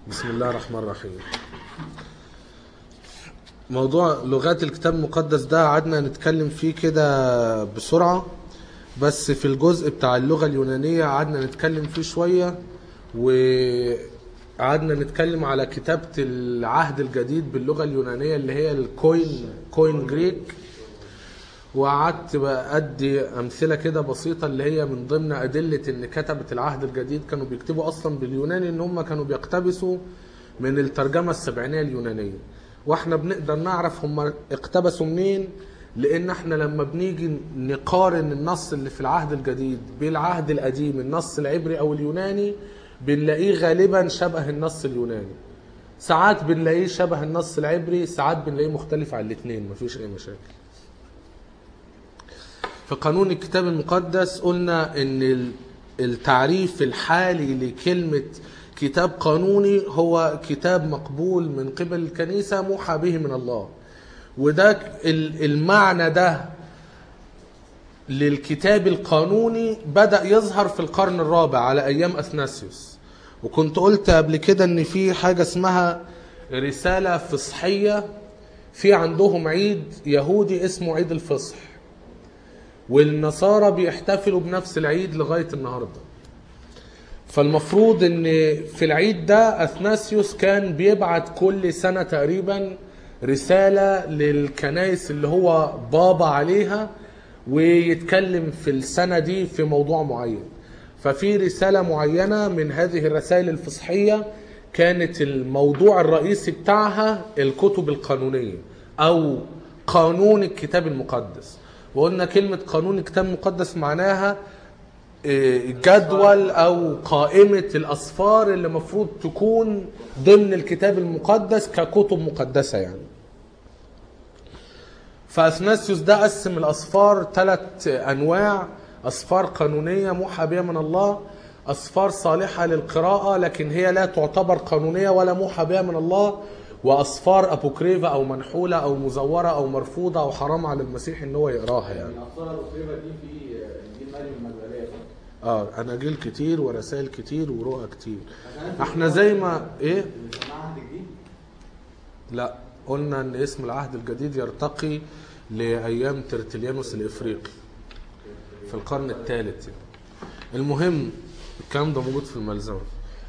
بسم الله الرحمن الرحيم موضوع لغات الكتاب المقدس ده قعدنا نتكلم فيه كده بسرعة بس في الجزء بتاع اللغة اليونانية قعدنا نتكلم فيه شوية وقعدنا نتكلم على كتابة العهد الجديد باللغة اليونانية اللي هي الكوين كوين جريك وقعدت بقى ادي امثله كده بسيطه اللي هي من ضمن ادله ان كتبه العهد الجديد كانوا بيكتبوا اصلا باليوناني ان هم كانوا بيقتبسوا من الترجمه السبعينيه اليونانيه واحنا بنقدر نعرف هم اقتبسوا منين لان احنا لما بنيجي نقارن النص اللي في العهد الجديد بالعهد القديم النص العبري او اليوناني بنلاقيه غالبا شبه النص اليوناني ساعات بنلاقيه شبه النص العبري ساعات بنلاقيه مختلف عن الاثنين مفيش اي مشاكل في قانون الكتاب المقدس قلنا ان التعريف الحالي لكلمة كتاب قانوني هو كتاب مقبول من قبل الكنيسة موحى به من الله وده المعنى ده للكتاب القانوني بدأ يظهر في القرن الرابع على أيام أثناسيوس وكنت قلت قبل كده ان في حاجة اسمها رسالة فصحية في عندهم عيد يهودي اسمه عيد الفصح والنصارى بيحتفلوا بنفس العيد لغايه النهارده فالمفروض ان في العيد ده اثناسيوس كان بيبعت كل سنه تقريبا رساله للكنائس اللي هو بابا عليها ويتكلم في السنه دي في موضوع معين ففي رساله معينه من هذه الرسائل الفصحيه كانت الموضوع الرئيسي بتاعها الكتب القانونيه او قانون الكتاب المقدس وقلنا كلمة قانون الكتاب المقدس معناها جدول أو قائمة الأسفار اللي المفروض تكون ضمن الكتاب المقدس ككتب مقدسة يعني فأثناسيوس ده قسم الأسفار ثلاث أنواع أسفار قانونية موحى بها من الله أسفار صالحة للقراءة لكن هي لا تعتبر قانونية ولا موحى بها من الله واسفار ابوكريفا او منحوله او مزوره او مرفوضه او حرام على المسيح ان هو يقراها يعني. الاسفار الابوكريفا دي في انجيل مريم المجدليه اه اناجيل كتير ورسائل كتير ورؤى كتير. احنا زي ما ايه؟ العهد الجديد لا قلنا ان اسم العهد الجديد يرتقي لايام ترتليانوس الافريقي في القرن الثالث يعني. المهم الكلام ده موجود في الملزمه.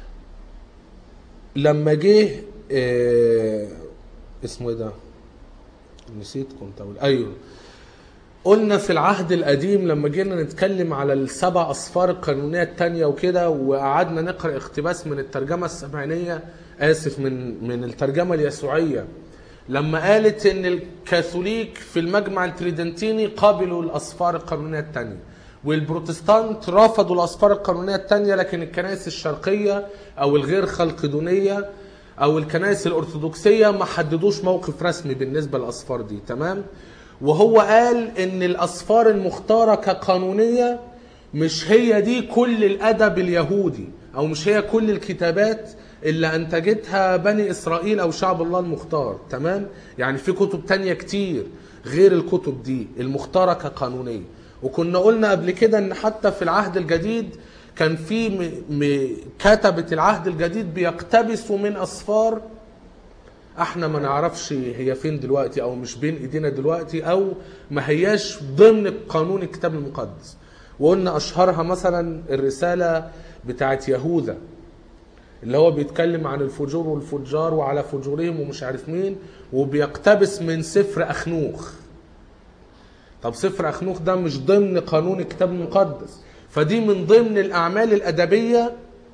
لما جه إيه اسمه ايه ده نسيت كنت اقول ايوه قلنا في العهد القديم لما جينا نتكلم على السبع اصفار القانونيه الثانيه وكده وقعدنا نقرا اقتباس من الترجمه السبعينيه اسف من من الترجمه اليسوعيه لما قالت ان الكاثوليك في المجمع التريدنتيني قبلوا الاصفار القانونيه الثانيه والبروتستانت رفضوا الاصفار القانونيه الثانيه لكن الكنائس الشرقيه او الغير خلقدونيه او الكنائس الارثوذكسيه ما حددوش موقف رسمي بالنسبه للاصفار دي تمام وهو قال ان الاصفار المختاره كقانونيه مش هي دي كل الادب اليهودي او مش هي كل الكتابات اللي انتجتها بني اسرائيل او شعب الله المختار تمام يعني في كتب تانية كتير غير الكتب دي المختاره كقانونيه وكنا قلنا قبل كده ان حتى في العهد الجديد كان في م... م... كتبة العهد الجديد بيقتبسوا من أسفار احنا ما نعرفش هي فين دلوقتي او مش بين ايدينا دلوقتي او ما هياش ضمن قانون الكتاب المقدس وقلنا اشهرها مثلا الرسالة بتاعت يهوذا اللي هو بيتكلم عن الفجور والفجار وعلى فجورهم ومش عارف مين وبيقتبس من سفر اخنوخ طب سفر اخنوخ ده مش ضمن قانون الكتاب المقدس فدي من ضمن الأعمال الأدبية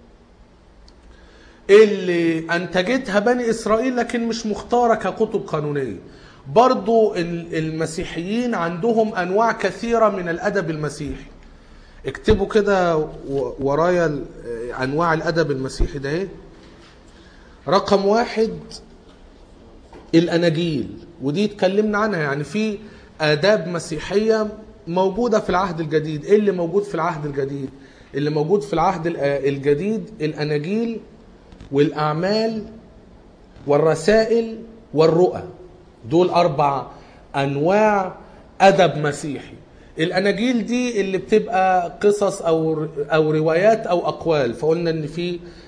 اللي أنتجتها بني إسرائيل لكن مش مختارة ككتب قانونية برضو المسيحيين عندهم أنواع كثيرة من الأدب المسيحي اكتبوا كده ورايا أنواع الأدب المسيحي ده ايه رقم واحد الأناجيل ودي اتكلمنا عنها يعني في آداب مسيحية موجودة في العهد الجديد ايه اللي موجود في العهد الجديد اللي موجود في العهد الجديد الأناجيل والأعمال والرسائل والرؤى دول أربع أنواع أدب مسيحي الأناجيل دي اللي بتبقى قصص أو أو روايات أو أقوال فقلنا إن في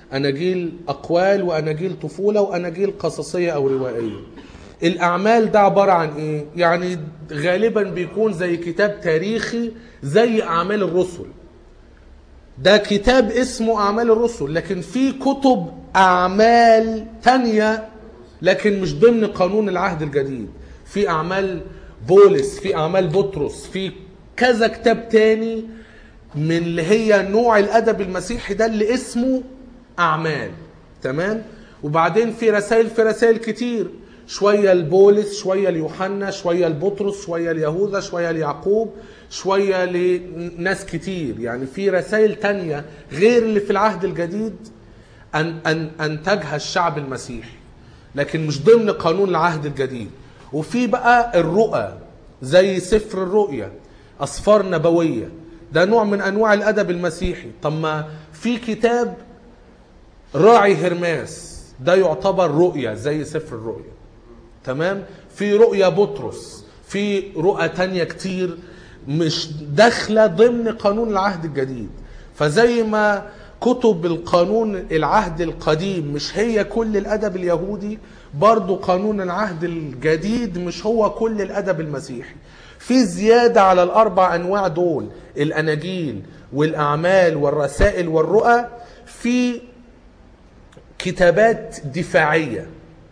اناجيل اقوال واناجيل طفوله واناجيل قصصيه او روائيه الاعمال ده عباره عن ايه يعني غالبا بيكون زي كتاب تاريخي زي اعمال الرسل ده كتاب اسمه أعمال الرسل لكن في كتب أعمال تانية لكن مش ضمن قانون العهد الجديد في أعمال بولس في أعمال بطرس في كذا كتاب تاني من اللي هي نوع الأدب المسيحي ده اللي اسمه أعمال تمام وبعدين في رسائل في رسائل كتير شوية لبولس شوية ليوحنا شوية لبطرس شوية ليهوذا شوية ليعقوب شوية لناس كتير يعني في رسائل تانية غير اللي في العهد الجديد أن أن أنتجها الشعب المسيحي لكن مش ضمن قانون العهد الجديد وفي بقى الرؤى زي سفر الرؤيا أسفار نبوية ده نوع من أنواع الأدب المسيحي طب ما في كتاب راعي هرماس ده يعتبر رؤيا زي سفر الرؤيا تمام في رؤيا بطرس في رؤى تانية كتير مش داخلة ضمن قانون العهد الجديد فزي ما كتب القانون العهد القديم مش هي كل الأدب اليهودي برضو قانون العهد الجديد مش هو كل الأدب المسيحي في زيادة على الأربع أنواع دول الأناجيل والأعمال والرسائل والرؤى في كتابات دفاعية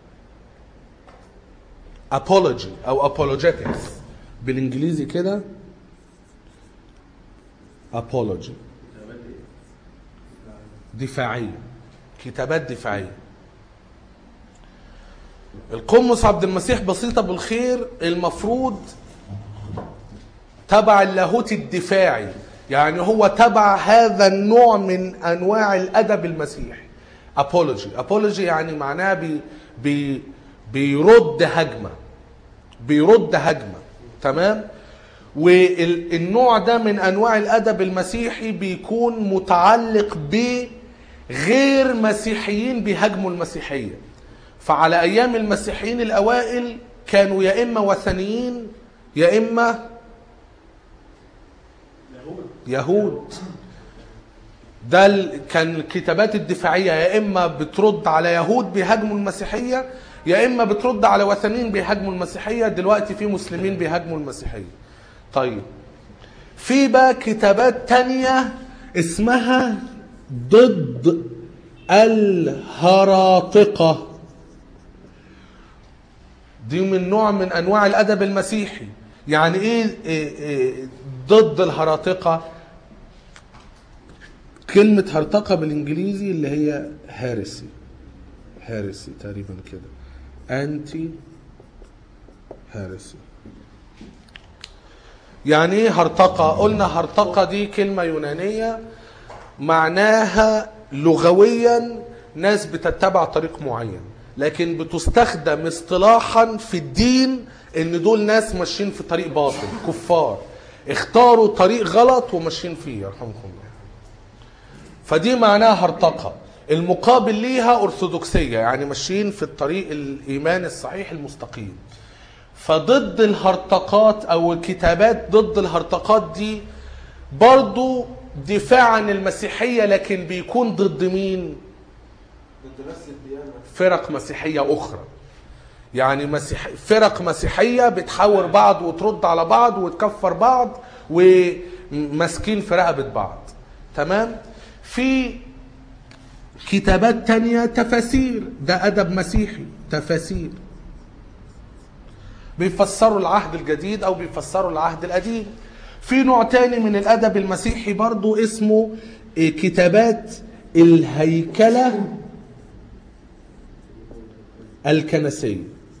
apology أو apologetics بالإنجليزي كده apology دفاعية كتابات دفاعية القمص عبد المسيح بسيطة بالخير المفروض تبع اللاهوت الدفاعي يعني هو تبع هذا النوع من انواع الادب المسيحي apology apology يعني معناها بي بي بيرد هجمه بيرد هجمه تمام والنوع ده من انواع الادب المسيحي بيكون متعلق بغير مسيحيين بيهاجموا المسيحيه فعلى ايام المسيحيين الاوائل كانوا يا اما وثنيين يا اما يهود ده ال- كان الكتابات الدفاعيه يا اما بترد على يهود بيهاجموا المسيحيه يا اما بترد على وثنيين بيهاجموا المسيحيه دلوقتي في مسلمين بيهاجموا المسيحيه طيب في بقى كتابات تانية اسمها ضد الهراطقة دي من نوع من انواع الادب المسيحي يعني ايه, إيه, إيه ضد الهراطقة كلمة هرطقة بالانجليزي اللي هي هارسي هارسي تقريبا كده انتي هارسي يعني ايه هرطقة قلنا هرطقة دي كلمة يونانية معناها لغويا ناس بتتبع طريق معين لكن بتستخدم اصطلاحا في الدين ان دول ناس ماشيين في طريق باطل كفار اختاروا طريق غلط وماشيين فيه يرحمكم الله فدي معناها هرطقة المقابل ليها أرثوذكسية يعني ماشيين في الطريق الإيمان الصحيح المستقيم فضد الهرطقات أو الكتابات ضد الهرطقات دي برضو دفاع عن المسيحية لكن بيكون ضد مين ضد نفس الديانه فرق مسيحية أخرى يعني مسيح فرق مسيحية بتحاور بعض وترد على بعض وتكفر بعض وماسكين في رقبة بعض تمام في كتابات تانية تفاسير ده أدب مسيحي تفاسير بيفسروا العهد الجديد أو بيفسروا العهد القديم في نوع تاني من الأدب المسيحي برضو اسمه إيه، كتابات الهيكلة الكنسية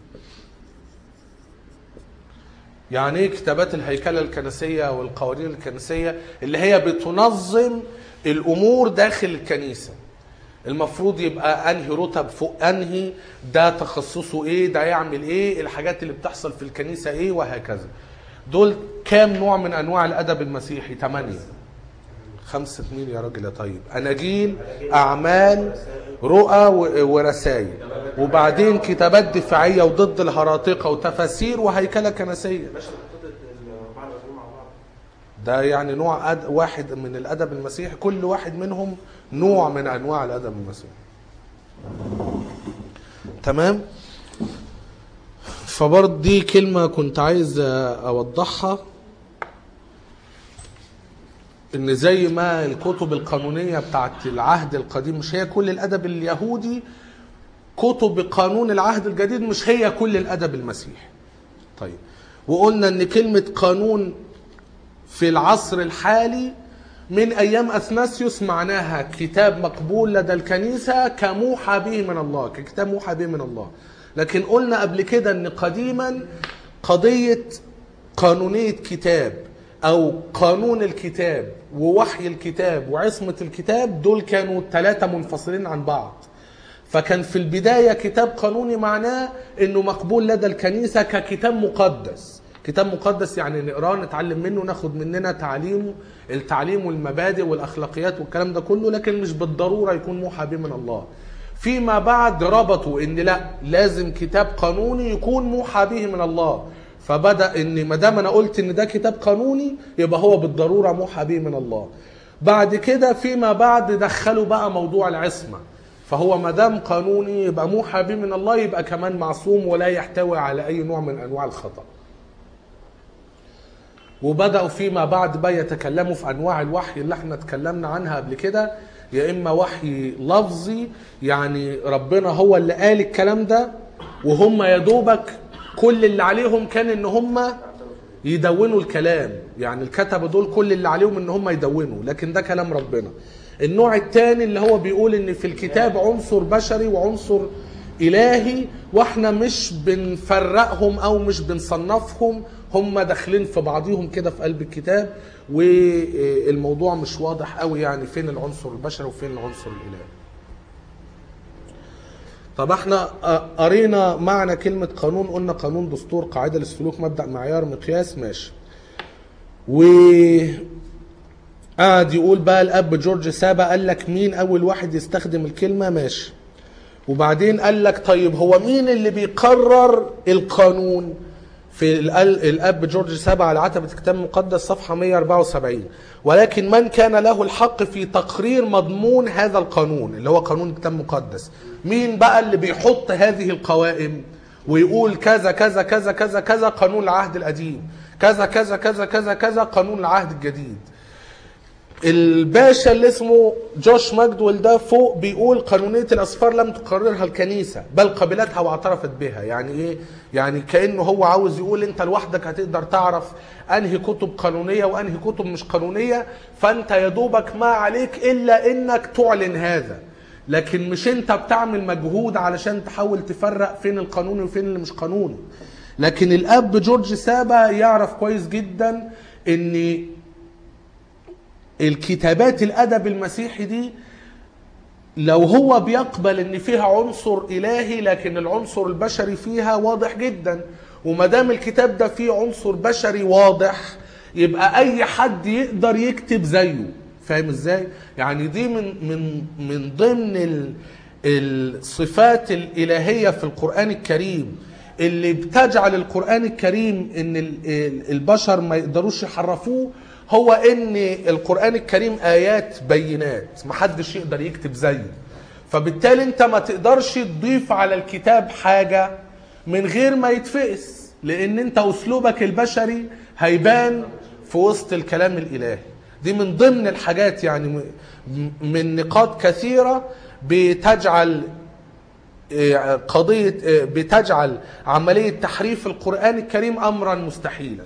يعني ايه كتابات الهيكلة الكنسية والقوانين الكنسية اللي هي بتنظم الأمور داخل الكنيسة المفروض يبقى انهي رتب فوق انهي ده تخصصه ايه ده يعمل ايه الحاجات اللي بتحصل في الكنيسة ايه وهكذا دول كام نوع من انواع الادب المسيحي ثمانية خمسة مين يا راجل يا طيب اناجيل اعمال رؤى و- ورسائل وبعدين كتابات دفاعية وضد الهراطقة وتفاسير وهيكلة كنسية ماشي خطه الاربعه الاخرين مع بعض ده يعني نوع أد... واحد من الادب المسيحي كل واحد منهم نوع من انواع الادب المسيحي تمام فبرضه دي كلمه كنت عايز اوضحها ان زي ما الكتب القانونيه بتاعت العهد القديم مش هي كل الادب اليهودي كتب قانون العهد الجديد مش هي كل الادب المسيحي طيب وقلنا ان كلمه قانون في العصر الحالي من ايام اثناسيوس معناها كتاب مقبول لدى الكنيسه كموحى به من الله ككتاب موحى به من الله لكن قلنا قبل كده ان قديما قضيه قانونيه كتاب او قانون الكتاب ووحي الكتاب وعصمه الكتاب دول كانوا ثلاثه منفصلين عن بعض فكان في البدايه كتاب قانوني معناه انه مقبول لدى الكنيسه ككتاب مقدس كتاب مقدس يعني نقراه نتعلم منه ناخد مننا تعليمه التعليم والمبادئ والاخلاقيات والكلام ده كله لكن مش بالضروره يكون موحى به من الله فيما بعد ربطوا ان لا لازم كتاب قانوني يكون موحى به من الله فبدا ان ما دام انا قلت ان ده كتاب قانوني يبقى هو بالضروره موحى به من الله بعد كده فيما بعد دخلوا بقى موضوع العصمه فهو ما دام قانوني يبقى موحى به من الله يبقى كمان معصوم ولا يحتوي على اي نوع من انواع الخطأ وبداوا فيما بعد بقى يتكلموا في انواع الوحي اللي احنا اتكلمنا عنها قبل كده يا اما وحي لفظي يعني ربنا هو اللي قال الكلام ده وهم يا دوبك كل اللي عليهم كان ان هم يدونوا الكلام يعني الكتبه دول كل اللي عليهم ان هم يدونوا لكن ده كلام ربنا النوع الثاني اللي هو بيقول ان في الكتاب عنصر بشري وعنصر الهي واحنا مش بنفرقهم او مش بنصنفهم هم داخلين في بعضهم كده في قلب الكتاب والموضوع مش واضح قوي يعني فين العنصر البشري وفين العنصر الالهي طب احنا قرينا معنى كلمة قانون قلنا قانون دستور قاعدة للسلوك مبدأ معيار مقياس ماشي و قعد يقول بقى الاب جورج سابا قال لك مين اول واحد يستخدم الكلمة ماشي وبعدين قال لك طيب هو مين اللي بيقرر القانون في الاب جورج سابا على عتبة الكتاب المقدس صفحة 174 ولكن من كان له الحق في تقرير مضمون هذا القانون اللي هو قانون الكتاب المقدس مين بقى اللي بيحط هذه القوائم ويقول كذا كذا كذا كذا كذا قانون العهد القديم كذا كذا كذا كذا كذا قانون العهد الجديد الباشا اللي اسمه جوش ماجدويل ده فوق بيقول قانونية الأسفار لم تقررها الكنيسة بل قبلتها واعترفت بها يعني إيه؟ يعني كأنه هو عاوز يقول أنت لوحدك هتقدر تعرف أنهي كتب قانونية وأنهي كتب مش قانونية فأنت يا دوبك ما عليك إلا إنك تعلن هذا لكن مش أنت بتعمل مجهود علشان تحاول تفرق فين القانوني وفين اللي مش قانوني لكن الأب جورج سابا يعرف كويس جدا إن الكتابات الادب المسيحي دي لو هو بيقبل ان فيها عنصر الهي لكن العنصر البشري فيها واضح جدا وما دام الكتاب ده فيه عنصر بشري واضح يبقى اي حد يقدر يكتب زيه فاهم ازاي يعني دي من من من ضمن ال الصفات الالهيه في القران الكريم اللي بتجعل القران الكريم ان البشر ما يقدروش يحرفوه هو ان القران الكريم ايات بينات محدش يقدر يكتب زيه فبالتالي انت ما تقدرش تضيف على الكتاب حاجه من غير ما يتفقس لان انت اسلوبك البشري هيبان في وسط الكلام الالهي دي من ضمن الحاجات يعني من نقاط كثيره بتجعل قضيه بتجعل عمليه تحريف القران الكريم امرا مستحيلا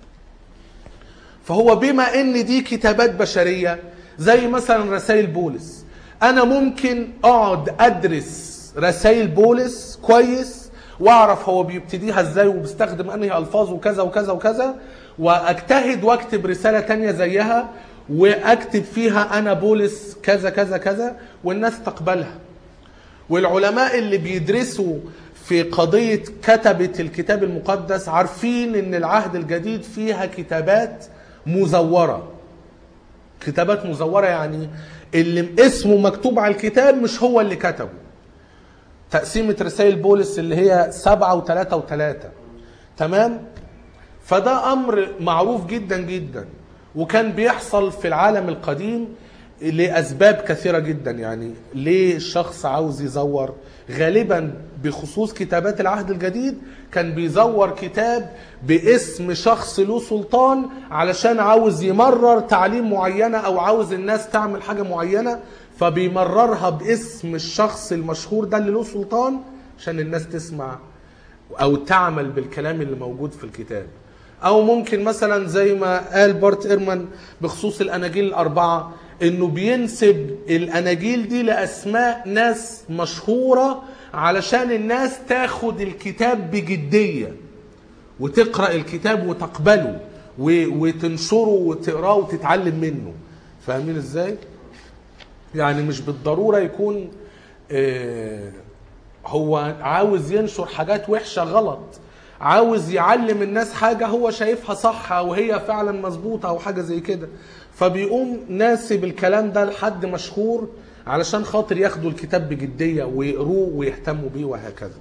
فهو بما ان دي كتابات بشريه زي مثلا رسائل بولس انا ممكن اقعد ادرس رسائل بولس كويس واعرف هو بيبتديها ازاي وبيستخدم انهي الفاظ وكذا وكذا وكذا واجتهد واكتب رساله تانية زيها واكتب فيها انا بولس كذا كذا كذا والناس تقبلها والعلماء اللي بيدرسوا في قضية كتبة الكتاب المقدس عارفين ان العهد الجديد فيها كتابات مزورة كتابات مزورة يعني اللي اسمه مكتوب على الكتاب مش هو اللي كتبه تقسيمة رسائل بولس اللي هي سبعة وثلاثة وثلاثة تمام فده أمر معروف جدا جدا وكان بيحصل في العالم القديم لاسباب كثيره جدا يعني ليه الشخص عاوز يزور غالبا بخصوص كتابات العهد الجديد كان بيزور كتاب باسم شخص له سلطان علشان عاوز يمرر تعليم معينه او عاوز الناس تعمل حاجه معينه فبيمررها باسم الشخص المشهور ده اللي له سلطان عشان الناس تسمع او تعمل بالكلام اللي موجود في الكتاب او ممكن مثلا زي ما قال بارت ايرمان بخصوص الاناجيل الاربعه انه بينسب الاناجيل دي لاسماء ناس مشهوره علشان الناس تاخد الكتاب بجديه وتقرا الكتاب وتقبله و- وتنشره وتقراه وتتعلم منه فاهمين ازاي يعني مش بالضروره يكون آه، هو عاوز ينشر حاجات وحشه غلط عاوز يعلم الناس حاجه هو شايفها صح او هي فعلا مظبوطه او حاجه زي كده فبيقوم ناسب الكلام ده لحد مشهور علشان خاطر ياخدوا الكتاب بجديه ويقروه ويهتموا بيه وهكذا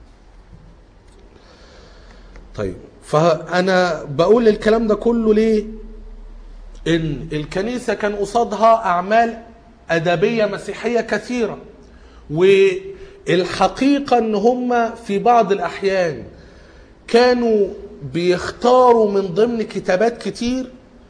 طيب فانا بقول الكلام ده كله ليه ان الكنيسه كان قصادها اعمال ادبيه مسيحيه كثيره والحقيقه ان هم في بعض الاحيان كانوا بيختاروا من ضمن كتابات كتير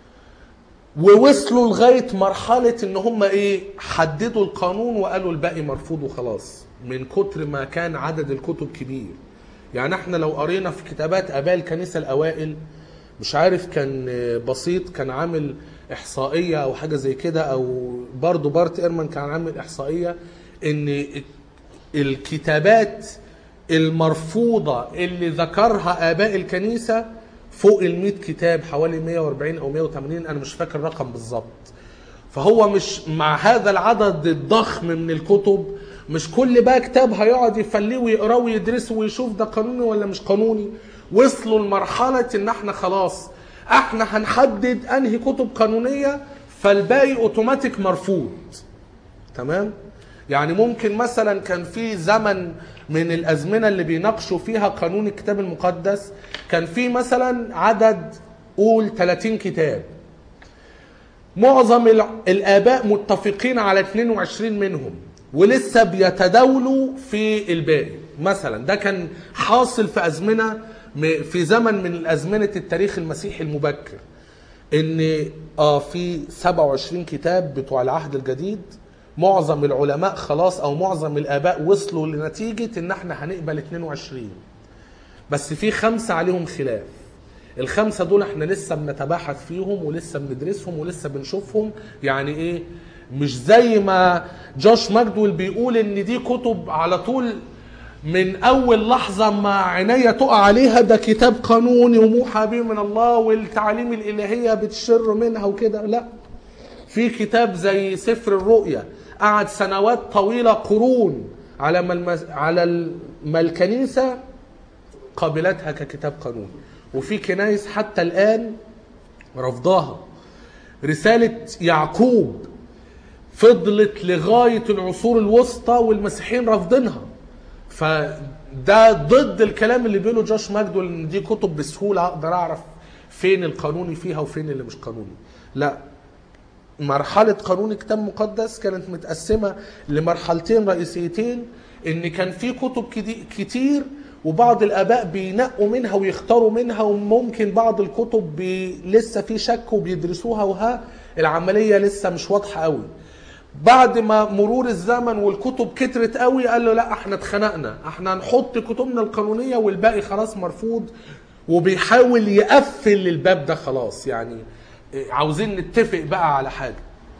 ووصلوا لغايه مرحله ان هم ايه حددوا القانون وقالوا الباقي مرفوض وخلاص من كتر ما كان عدد الكتب كبير يعني احنا لو قرينا في كتابات اباء الكنيسه الاوائل مش عارف كان بسيط كان عامل احصائيه او حاجه زي كده او برضه بارت ايرمان كان عامل احصائيه ان الكتابات المرفوضه اللي ذكرها اباء الكنيسه فوق ال 100 كتاب حوالي 140 او 180 انا مش فاكر الرقم بالظبط فهو مش مع هذا العدد الضخم من الكتب مش كل بقى كتاب هيقعد يفليه ويقراه ويدرسه ويشوف ده قانوني ولا مش قانوني وصلوا لمرحلة ان احنا خلاص احنا هنحدد انهي كتب قانونية فالباقي اوتوماتيك مرفوض تمام يعني ممكن مثلا كان في زمن من الازمنه اللي بيناقشوا فيها قانون الكتاب المقدس كان في مثلا عدد قول 30 كتاب معظم ال- الاباء متفقين على 22 منهم ولسه بيتداولوا في الباقي مثلا ده كان حاصل في ازمنه م- في زمن من ازمنه التاريخ المسيحي المبكر ان اه في 27 كتاب بتوع العهد الجديد معظم العلماء خلاص او معظم الاباء وصلوا لنتيجه ان احنا هنقبل 22 بس في خمسه عليهم خلاف الخمسه دول احنا لسه بنتباحث فيهم ولسه بندرسهم ولسه بنشوفهم يعني ايه مش زي ما جوش ماجدول بيقول ان دي كتب على طول من اول لحظه ما عينيا تقع عليها ده كتاب قانوني وموحى به من الله والتعاليم الالهيه بتشر منها وكده لا في كتاب زي سفر الرؤيا قعد سنوات طويله قرون على ما المس... على ال- ما الكنيسه قابلتها ككتاب قانوني وفي كنايس حتى الان رفضاها رساله يعقوب فضلت لغايه العصور الوسطى والمسيحيين رافضينها فده ضد الكلام اللي بيقوله جوش ماجدول ان دي كتب بسهوله اقدر اعرف فين القانوني فيها وفين اللي مش قانوني لا مرحلة قانون الكتاب المقدس كانت متقسمة لمرحلتين رئيسيتين ان كان في كتب كدي- كتير وبعض الاباء بينقوا منها ويختاروا منها وممكن بعض الكتب بي لسه في شك وبيدرسوها وها العملية لسه مش واضحة قوي بعد ما مرور الزمن والكتب كترت قوي قال له لا احنا اتخنقنا احنا هنحط كتبنا القانونية والباقي خلاص مرفوض وبيحاول يقفل الباب ده خلاص يعني عاوزين نتفق بقى على حاجة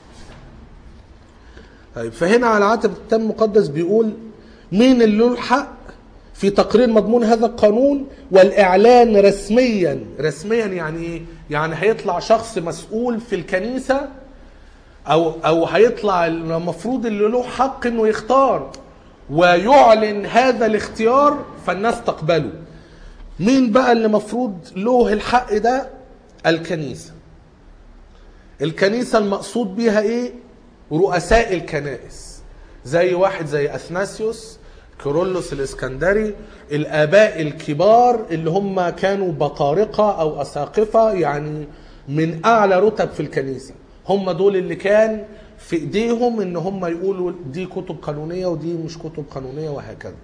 طيب فهنا على عاتب الكتاب المقدس بيقول مين اللي له الحق في تقرير مضمون هذا القانون والاعلان رسميا رسميا يعني ايه يعني هيطلع شخص مسؤول في الكنيسه او او هيطلع المفروض اللي له حق انه يختار ويعلن هذا الاختيار فالناس تقبله مين بقى اللي مفروض له الحق ده الكنيسه الكنيسه المقصود بيها ايه رؤساء الكنائس زي واحد زي اثناسيوس كيرلس الاسكندري الاباء الكبار اللي هم كانوا بطارقه او اساقفه يعني من اعلى رتب في الكنيسه هم دول اللي كان في ايديهم ان هم يقولوا دي كتب قانونيه ودي مش كتب قانونيه وهكذا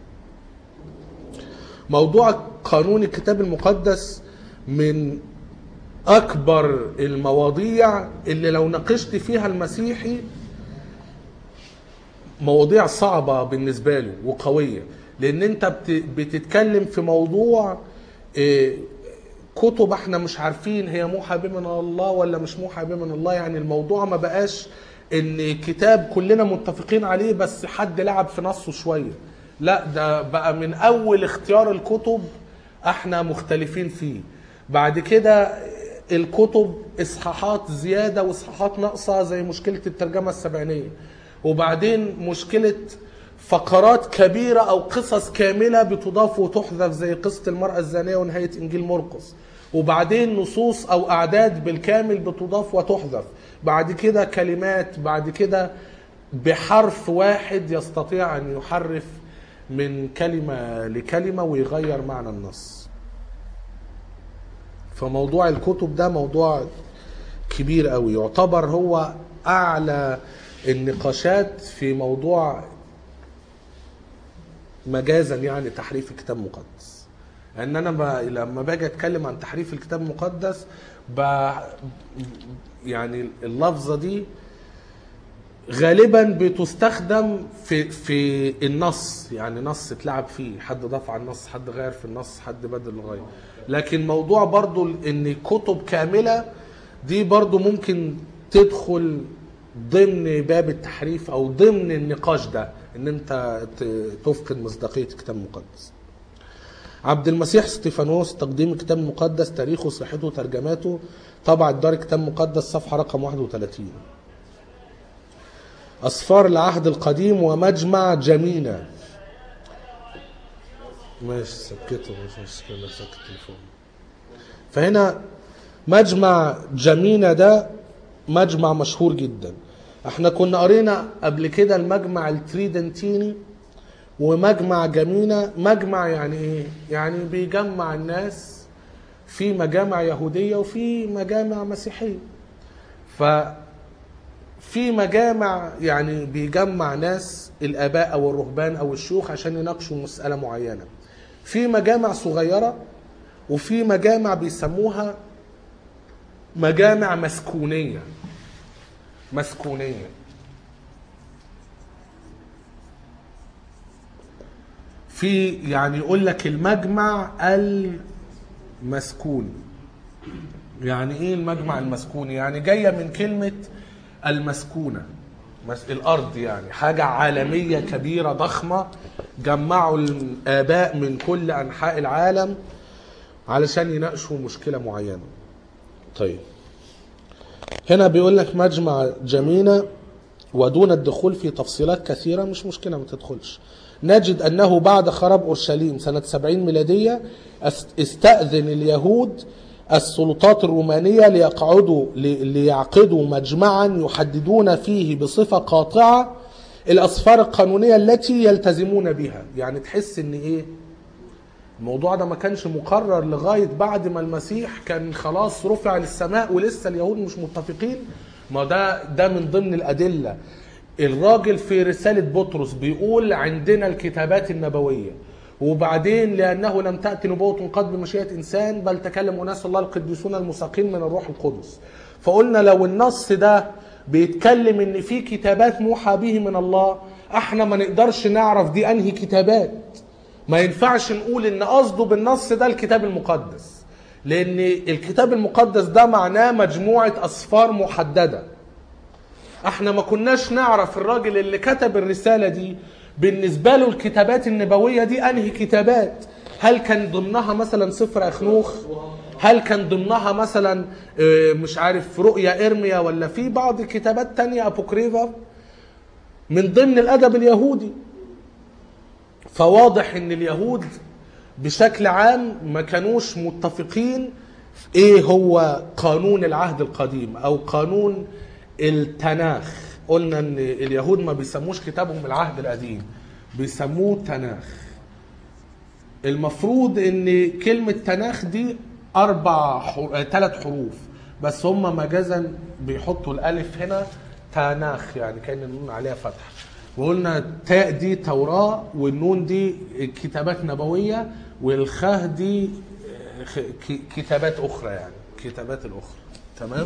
موضوع قانون الكتاب المقدس من اكبر المواضيع اللي لو ناقشت فيها المسيحي مواضيع صعبة بالنسبة له وقوية لأن أنت بت- بتتكلم في موضوع آه، كتب احنا مش عارفين هي موحى به من الله ولا مش موحى به من الله يعني الموضوع ما بقاش ان كتاب كلنا متفقين عليه بس حد لعب في نصه شوية لا ده بقى من اول اختيار الكتب احنا مختلفين فيه بعد كده الكتب اصحاحات زيادة واصحاحات ناقصة زي مشكلة الترجمة السبعينية وبعدين مشكلة فقرات كبيرة أو قصص كاملة بتضاف وتحذف زي قصة المرأة الزانية ونهاية إنجيل مرقس وبعدين نصوص أو أعداد بالكامل بتضاف وتحذف بعد كده كلمات بعد كده بحرف واحد يستطيع أن يحرف من كلمة لكلمة ويغير معنى النص فموضوع الكتب ده موضوع كبير قوي يعتبر هو اعلى النقاشات في موضوع مجازا يعني تحريف الكتاب المقدس ان انا ب... لما باجي اتكلم عن تحريف الكتاب المقدس ب... يعني اللفظه دي غالبا بتستخدم في في النص يعني نص اتلعب فيه حد ضاف على النص حد غير في النص حد بدل غير لكن موضوع برضو ان كتب كامله دي برضو ممكن تدخل ضمن باب التحريف او ضمن النقاش ده ان انت ت- تفقد مصداقيه الكتاب المقدس عبد المسيح ستيفانوس تقديم الكتاب المقدس تاريخه صحته ترجماته طبعة دار الكتاب المقدس صفحة رقم 31 أسفار العهد القديم ومجمع جمينة ماشي سكته مش مشكلة سكت التليفون فهنا مجمع جمينة ده مجمع مشهور جدا احنا كنا قرينا قبل كده المجمع التريدنتيني ومجمع جمينة مجمع يعني ايه يعني بيجمع الناس في مجامع يهودية وفي مجامع مسيحية ففي مجامع يعني بيجمع ناس الآباء أو الرهبان أو الشيوخ عشان يناقشوا مسألة معينة في مجامع صغيرة وفي مجامع بيسموها مجامع مسكونية مسكونية في يعني يقول لك المجمع المسكون يعني ايه المجمع المسكون يعني جايه من كلمه المسكونه مس- الارض يعني حاجه عالميه كبيره ضخمه جمعوا الاباء من كل انحاء العالم علشان يناقشوا مشكله معينه طيب هنا بيقول لك مجمع جمينة ودون الدخول في تفصيلات كثيرة مش مشكلة ما تدخلش نجد أنه بعد خراب أورشليم سنة 70 ميلادية است- استأذن اليهود السلطات الرومانية ليقعدوا لي- ليعقدوا مجمعا يحددون فيه بصفة قاطعة الأسفار القانونية التي يلتزمون بها يعني تحس ان ايه الموضوع ده ما كانش مقرر لغاية بعد ما المسيح كان خلاص رفع للسماء ولسه اليهود مش متفقين ما ده ده من ضمن الأدلة الراجل في رسالة بطرس بيقول عندنا الكتابات النبوية وبعدين لأنه لم تأتي نبوة قد بمشيئة إنسان بل تكلم أناس الله القديسون المساقين من الروح القدس فقلنا لو النص ده بيتكلم ان في كتابات موحى به من الله احنا ما نقدرش نعرف دي انهي كتابات ما ينفعش نقول ان قصده بالنص ده الكتاب المقدس لان الكتاب المقدس ده معناه مجموعة اسفار محددة احنا ما كناش نعرف الراجل اللي كتب الرسالة دي بالنسبة له الكتابات النبوية دي انهي كتابات هل كان ضمنها مثلا سفر اخنوخ هل كان ضمنها مثلا آه، مش عارف رؤيا ارميا ولا في بعض كتابات تانية ابوكريفا من ضمن الادب اليهودي فواضح ان اليهود بشكل عام ما كانوش متفقين في ايه هو قانون العهد القديم او قانون التناخ قلنا ان اليهود ما بيسموش كتابهم العهد القديم بيسموه تناخ المفروض ان كلمة تناخ دي اربع حر... ثلاث حروف بس هم مجازا بيحطوا الالف هنا تاناخ يعني كان النون عليها فتح وقلنا التاء دي توراة والنون دي كتابات نبوية والخاء دي خ- ك- كتابات أخرى يعني كتابات الأخرى تمام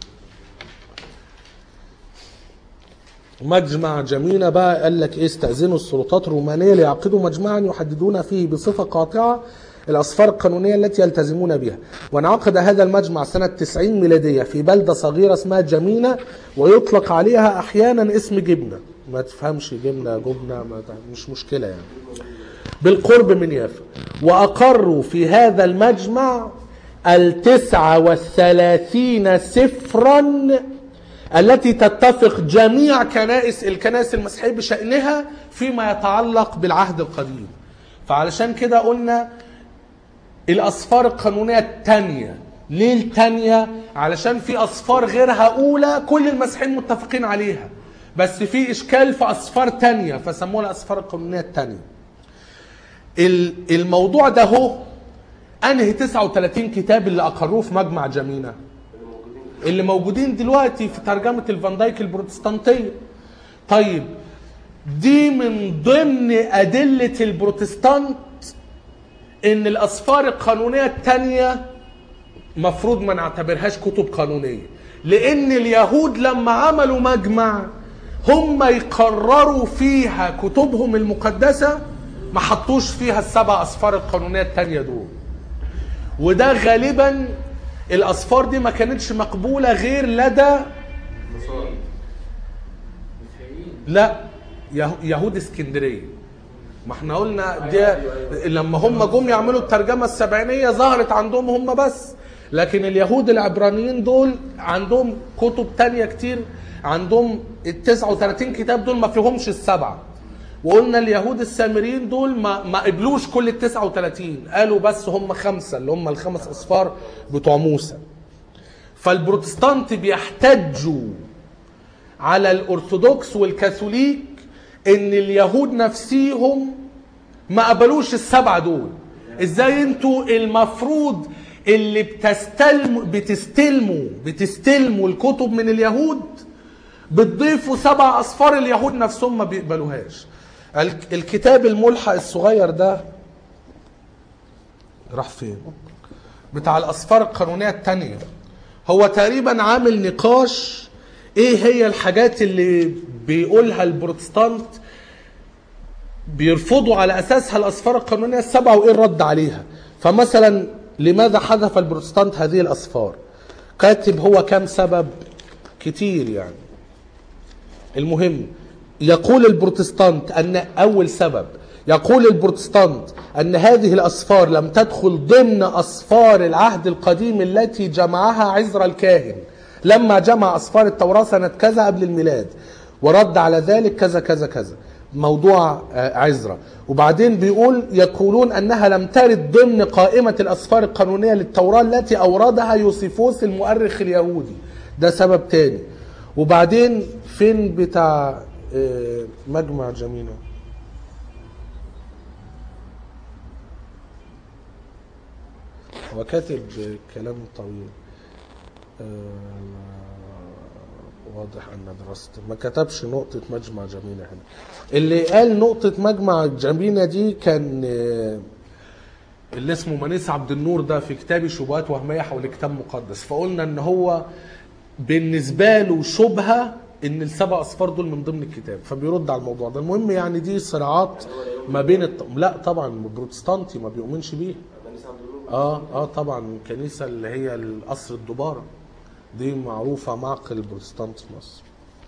مجمع جمينة بقى قال لك ايه استأذنوا السلطات الرومانية ليعقدوا مجمعا يحددون فيه بصفة قاطعة الأسفار القانونية التي يلتزمون بها وانعقد هذا المجمع سنة 90 ميلادية في بلدة صغيرة اسمها جمينة ويطلق عليها أحيانا اسم جبنة ما تفهمش جبنة جبنة ما ت- مش مشكلة يعني بالقرب من يافا وأقروا في هذا المجمع التسعة والثلاثين سفرا التي تتفق جميع كنائس الكنائس المسيحية بشأنها فيما يتعلق بالعهد القديم فعلشان كده قلنا الأسفار القانونية التانية ليه التانية؟ علشان في أسفار غيرها أولى كل المسيحيين متفقين عليها بس في إشكال في أسفار تانية فسموها الأسفار القانونية التانية ال- الموضوع ده هو انهي 39 كتاب اللي اقروه في مجمع جمينة اللي موجودين دلوقتي في ترجمة الفان دايك البروتستانتية طيب دي من ضمن أدلة البروتستانت إن الأسفار القانونية التانية مفروض ما نعتبرهاش كتب قانونية لأن اليهود لما عملوا مجمع هم يقرروا فيها كتبهم المقدسة ما حطوش فيها السبع أسفار القانونية التانية دول وده غالبا الأسفار دي ما كانتش مقبولة غير لدى لا يه- يهود اسكندريه ما احنا قلنا دي لما هم جم يعملوا الترجمه السبعينيه ظهرت عندهم هم بس لكن اليهود العبرانيين دول عندهم كتب تانية كتير عندهم ال 39 كتاب دول ما فيهمش السبعه وقلنا اليهود السامريين دول ما ما قبلوش كل ال 39 قالوا بس هم خمسه اللي هم الخمس اصفار بتوع موسى فالبروتستانت بيحتجوا على الارثوذكس والكاثوليك ان اليهود نفسيهم ما قبلوش السبعه دول ازاي انتوا المفروض اللي بتستلموا بتستلموا بتستلموا الكتب من اليهود بتضيفوا سبع اصفار اليهود نفسهم ما بيقبلوهاش الك- الكتاب الملحق الصغير ده راح فين بتاع الاسفار القانونيه التانية هو تقريبا عامل نقاش ايه هي الحاجات اللي بيقولها البروتستانت بيرفضوا على اساسها الاسفار القانونيه السبعه وايه الرد عليها فمثلا لماذا حذف البروتستانت هذه الاسفار كاتب هو كم سبب كتير يعني المهم يقول البروتستانت ان اول سبب يقول البروتستانت ان هذه الاسفار لم تدخل ضمن اسفار العهد القديم التي جمعها عزرا الكاهن لما جمع اسفار التوراه سنه كذا قبل الميلاد ورد على ذلك كذا كذا كذا موضوع آه، عزرا وبعدين بيقول يقولون انها لم ترد ضمن قائمه الاسفار القانونيه للتوراه التي اوردها يوسيفوس المؤرخ اليهودي ده سبب تاني وبعدين فين بتاع آه، مجمع جمينة هو كاتب كلام طويل آه، واضح ان درست ما كتبش نقطة مجمع جمينة هنا اللي قال نقطة مجمع جمينة دي كان آه، اللي اسمه منيس عبد النور ده في كتاب شبهات وهمية حول كتاب مقدس فقلنا ان هو بالنسبة له شبهة ان السبع اصفار دول من ضمن الكتاب فبيرد على الموضوع ده المهم يعني دي صراعات ما بين الط... لا طبعا البروتستانتي ما بيؤمنش بيها اه اه طبعا الكنيسة اللي هي القصر الدبارة دي معروفة معقل البروتستانت في مصر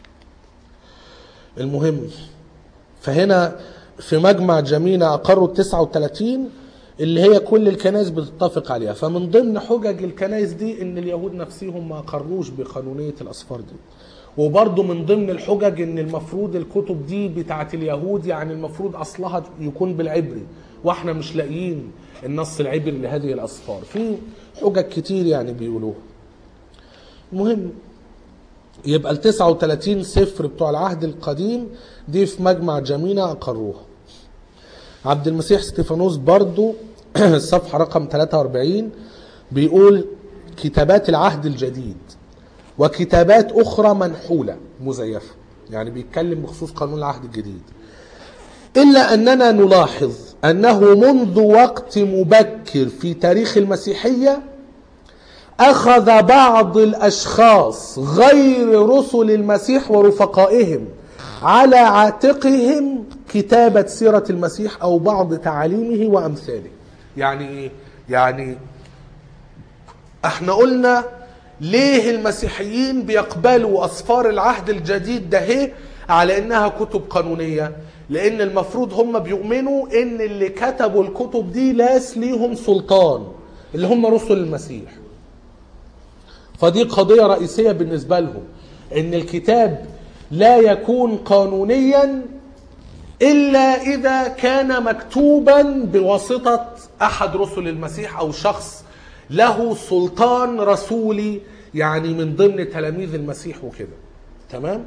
المهم فهنا في مجمع جمينة أقروا ال 39 اللي هي كل الكنائس بتتفق عليها فمن ضمن حجج الكنائس دي ان اليهود نفسهم ما اقروش بقانونية الأسفار دي وبرضه من ضمن الحجج ان المفروض الكتب دي بتاعت اليهود يعني المفروض اصلها يكون بالعبري واحنا مش لاقيين النص العبري لهذه الاسفار في حجج كتير يعني بيقولوها المهم يبقى ال 39 سفر بتوع العهد القديم دي في مجمع جمينة أقروها عبد المسيح ستيفانوس برضو الصفحة رقم 43 بيقول كتابات العهد الجديد وكتابات أخرى منحولة مزيفة يعني بيتكلم بخصوص قانون العهد الجديد إلا أننا نلاحظ أنه منذ وقت مبكر في تاريخ المسيحية أخذ بعض الأشخاص غير رسل المسيح ورفقائهم على عاتقهم كتابة سيرة المسيح أو بعض تعاليمه وأمثاله يعني إيه؟ يعني احنا قلنا ليه المسيحيين بيقبلوا أسفار العهد الجديد ده هي على إنها كتب قانونية لأن المفروض هم بيؤمنوا إن اللي كتبوا الكتب دي لاس ليهم سلطان اللي هم رسل المسيح فدي قضية رئيسية بالنسبة لهم ان الكتاب لا يكون قانونيا الا اذا كان مكتوبا بواسطة احد رسل المسيح او شخص له سلطان رسولي يعني من ضمن تلاميذ المسيح وكده تمام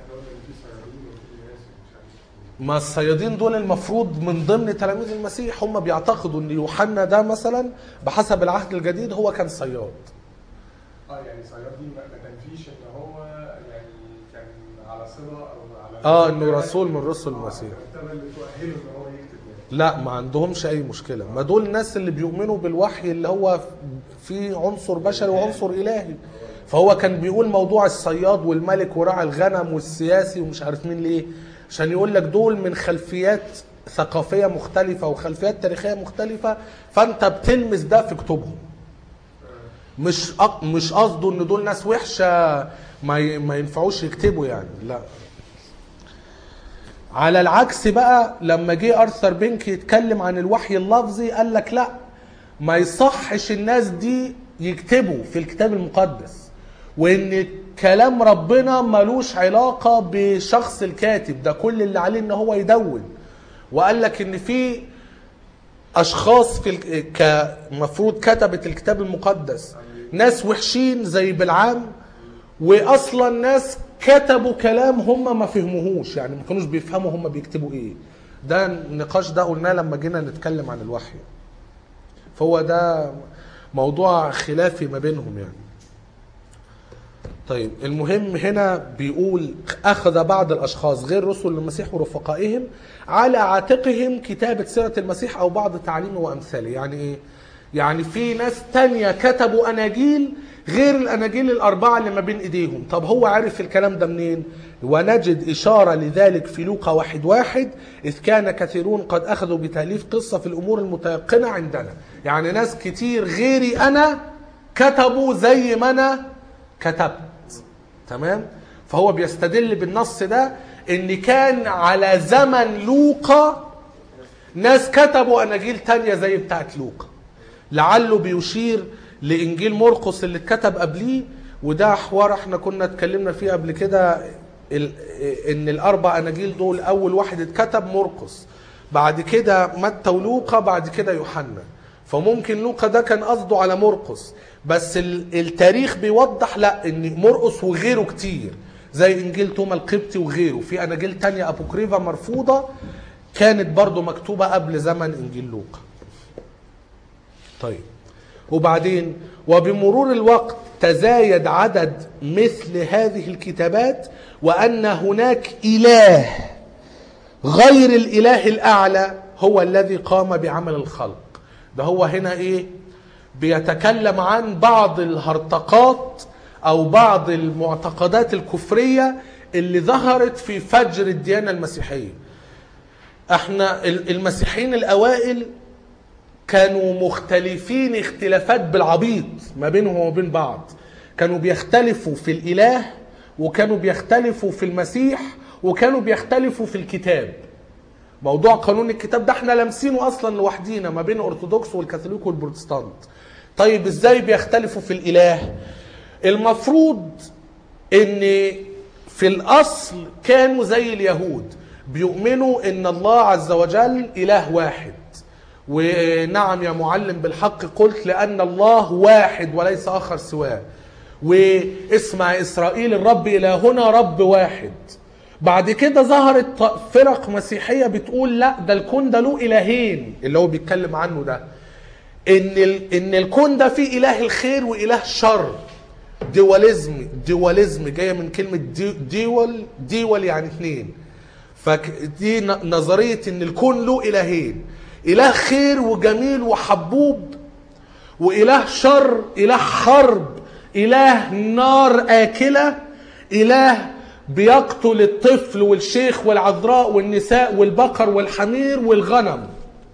ما الصيادين دول المفروض من ضمن تلاميذ المسيح هم بيعتقدوا ان يوحنا ده مثلا بحسب العهد الجديد هو كان صياد اه يعني صياد دي ما ما تنفيش ان هو يعني كان على صله او على اه انه رسول من رسل المسيح المرتبه اللي تؤهله ان هو يكتب يعني لا ما عندهمش اي مشكله ما دول الناس اللي بيؤمنوا بالوحي اللي هو في عنصر بشري وعنصر الهي فهو كان بيقول موضوع الصياد والملك وراعي الغنم والسياسي ومش عارف مين ليه عشان يقول لك دول من خلفيات ثقافيه مختلفه وخلفيات تاريخيه مختلفه فانت بتلمس ده في كتبهم مش أق... مش قصده ان دول ناس وحشه ما ي... ما ينفعوش يكتبوا يعني لا على العكس بقى لما جه ارثر بينك يتكلم عن الوحي اللفظي قال لك لا ما يصحش الناس دي يكتبوا في الكتاب المقدس وان كلام ربنا ملوش علاقة بشخص الكاتب ده كل اللي عليه ان هو يدون وقال لك ان في اشخاص في ال- كمفروض كتبت الكتاب المقدس ناس وحشين زي بلعام واصلا ناس كتبوا كلام هم ما فهموهوش يعني ما كانوش بيفهموا هم بيكتبوا ايه ده النقاش ده قلناه لما جينا نتكلم عن الوحي فهو ده موضوع خلافي ما بينهم يعني طيب المهم هنا بيقول أخذ بعض الأشخاص غير رسل المسيح ورفقائهم على عاتقهم كتابة سيرة المسيح أو بعض تعليمه وأمثاله يعني إيه؟ يعني في ناس تانية كتبوا أناجيل غير الأناجيل الأربعة اللي ما بين إيديهم طب هو عارف الكلام ده منين؟ ونجد إشارة لذلك في لوقا واحد واحد إذ كان كثيرون قد أخذوا بتأليف قصة في الأمور المتيقنة عندنا يعني ناس كتير غيري أنا كتبوا زي ما أنا كتبت تمام فهو بيستدل بالنص ده ان كان على زمن لوقا ناس كتبوا اناجيل تانية زي بتاعت لوقا لعله بيشير لانجيل مرقس اللي اتكتب قبليه وده حوار احنا كنا اتكلمنا فيه قبل كده ال- ان الاربع اناجيل دول اول واحد اتكتب مرقس بعد كده متى ولوقا بعد كده يوحنا فممكن لوقا ده كان قصده على مرقس بس ال- التاريخ بيوضح لا ان مرقس وغيره كتير زي انجيل توما القبطي وغيره في اناجيل تانية ابوكريفا مرفوضة كانت برضو مكتوبة قبل زمن انجيل لوقا طيب وبعدين وبمرور الوقت تزايد عدد مثل هذه الكتابات وان هناك اله غير الاله الاعلى هو الذي قام بعمل الخلق ده هو هنا ايه بيتكلم عن بعض الهرطقات او بعض المعتقدات الكفريه اللي ظهرت في فجر الديانه المسيحيه احنا ال- المسيحيين الاوائل كانوا مختلفين اختلافات بالعبيط ما بينهم وما بين بعض كانوا بيختلفوا في الاله وكانوا بيختلفوا في المسيح وكانوا بيختلفوا في الكتاب موضوع قانون الكتاب ده احنا لامسينه اصلا لوحدينا ما بين الارثوذكس والكاثوليك والبروتستانت طيب ازاي بيختلفوا في الاله المفروض ان في الاصل كانوا زي اليهود بيؤمنوا ان الله عز وجل اله واحد ونعم يا معلم بالحق قلت لان الله واحد وليس اخر سواه واسمع اسرائيل الرب الهنا رب واحد بعد كده ظهرت ط- فرق مسيحيه بتقول لا ده الكون ده له الهين اللي هو بيتكلم عنه ده ان ال... ان الكون ده فيه اله الخير واله الشر ديواليزم ديواليزم جايه من كلمه دي ديول ديول يعني اثنين فدي نظريه ان الكون له الهين اله خير وجميل وحبوب واله شر اله حرب اله نار اكله اله بيقتل الطفل والشيخ والعذراء والنساء والبقر والحمير والغنم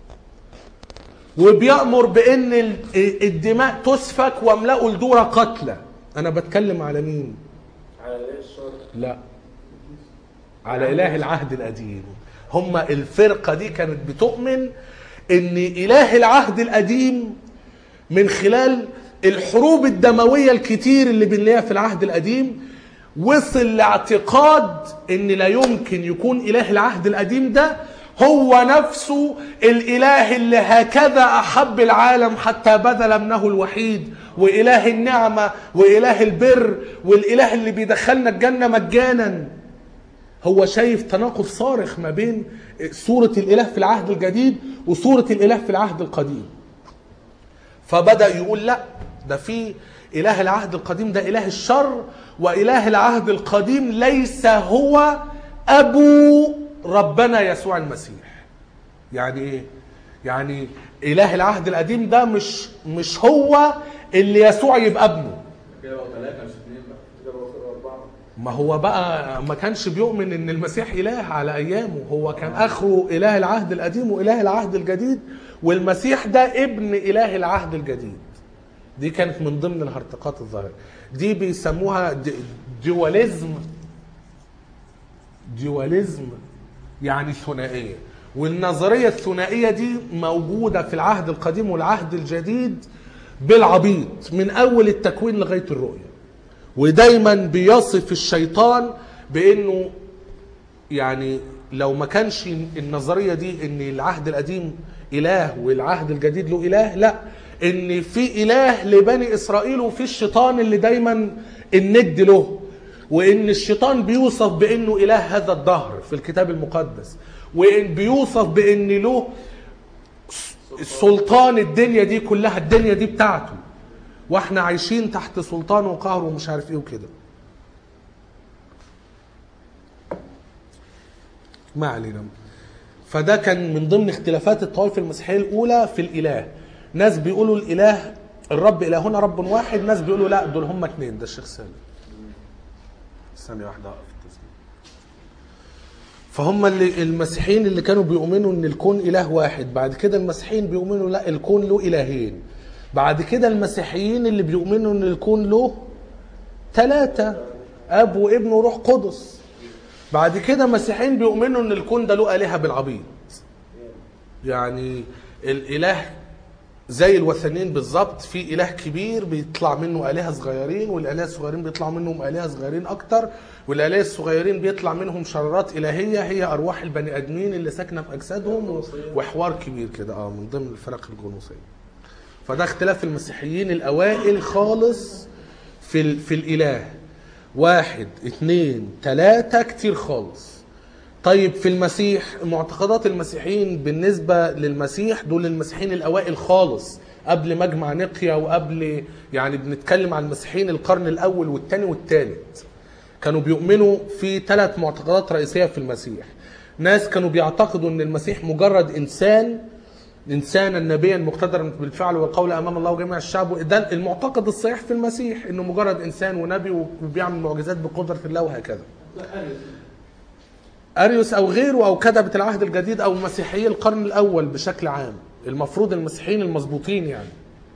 وبيأمر بأن ال- الدماء تسفك واملأوا الدور قتلى أنا بتكلم على مين؟ على الايه الشر لا على إله العهد القديم هم الفرقة دي كانت بتؤمن أن إله العهد القديم من خلال الحروب الدموية الكتير اللي بنلاقيها في العهد القديم وصل لاعتقاد ان لا يمكن يكون اله العهد القديم ده هو نفسه الاله اللي هكذا احب العالم حتى بذل ابنه الوحيد واله النعمه واله البر والاله اللي بيدخلنا الجنه مجانا هو شايف تناقض صارخ ما بين صوره الاله في العهد الجديد وصوره الاله في العهد القديم فبدا يقول لا ده في اله العهد القديم ده اله الشر واله العهد القديم ليس هو ابو ربنا يسوع المسيح يعني ايه يعني اله العهد القديم ده مش مش هو اللي يسوع يبقى ابنه كده بقوا ثلاثة مش اثنين بقى كده بقى اربعه ما هو بقى ما كانش بيؤمن ان المسيح اله على ايامه هو كان اخره اله العهد القديم واله العهد الجديد والمسيح ده ابن اله العهد الجديد دي كانت من ضمن الهرطقات الظاهره دي بيسموها دي- ديواليزم ديواليزم يعني ثنائيه والنظريه الثنائيه دي موجوده في العهد القديم والعهد الجديد بالعبيط من اول التكوين لغايه الرؤيه ودايما بيصف الشيطان بانه يعني لو ما كانش النظريه دي ان العهد القديم اله والعهد الجديد له اله لا ان في اله لبني اسرائيل وفي الشيطان اللي دايما الند له وان الشيطان بيوصف بانه اله هذا الدهر في الكتاب المقدس وان بيوصف بان له سلطان الدنيا دي كلها الدنيا دي بتاعته واحنا عايشين تحت سلطان وقهر ومش عارف ايه وكده ما علينا فده كان من ضمن اختلافات الطوائف المسيحيه الاولى في الاله ناس بيقولوا الاله الرب الهنا رب واحد ناس بيقولوا لا دول هم اتنين ده الشيخ سالم ثانيه واحده اقف التسجيل فهم اللي المسيحيين اللي كانوا بيؤمنوا ان الكون اله واحد بعد كده المسيحيين بيؤمنوا لا الكون له الهين بعد كده المسيحيين اللي بيؤمنوا ان الكون له ثلاثة اب وابن وروح قدس بعد كده مسيحيين بيؤمنوا ان الكون ده له الهه بالعبيط يعني الاله زي الوثنيين بالظبط في اله كبير بيطلع منه الهه صغيرين والاله الصغيرين بيطلع منهم الهه صغيرين اكتر والاله الصغيرين بيطلع منهم شرارات الهيه هي ارواح البني ادمين اللي ساكنه في اجسادهم و- وحوار كبير كده اه من ضمن الفرق الجنوسيه فده اختلاف المسيحيين الاوائل خالص في ال... في الاله واحد اثنين ثلاثة كتير خالص طيب في المسيح معتقدات المسيحيين بالنسبة للمسيح دول المسيحيين الأوائل خالص قبل مجمع نقيا وقبل يعني بنتكلم عن المسيحيين القرن الأول والثاني والثالث كانوا بيؤمنوا في ثلاث معتقدات رئيسية في المسيح ناس كانوا بيعتقدوا ان المسيح مجرد انسان انسانا نبيا مقتدرا بالفعل والقول امام الله وجميع الشعب ده المعتقد الصحيح في المسيح انه مجرد انسان ونبي وبيعمل معجزات بقدره الله وهكذا لا أريد اريوس او غيره او كتبه العهد الجديد او مسيحيي القرن الاول بشكل عام المفروض المسيحيين المظبوطين يعني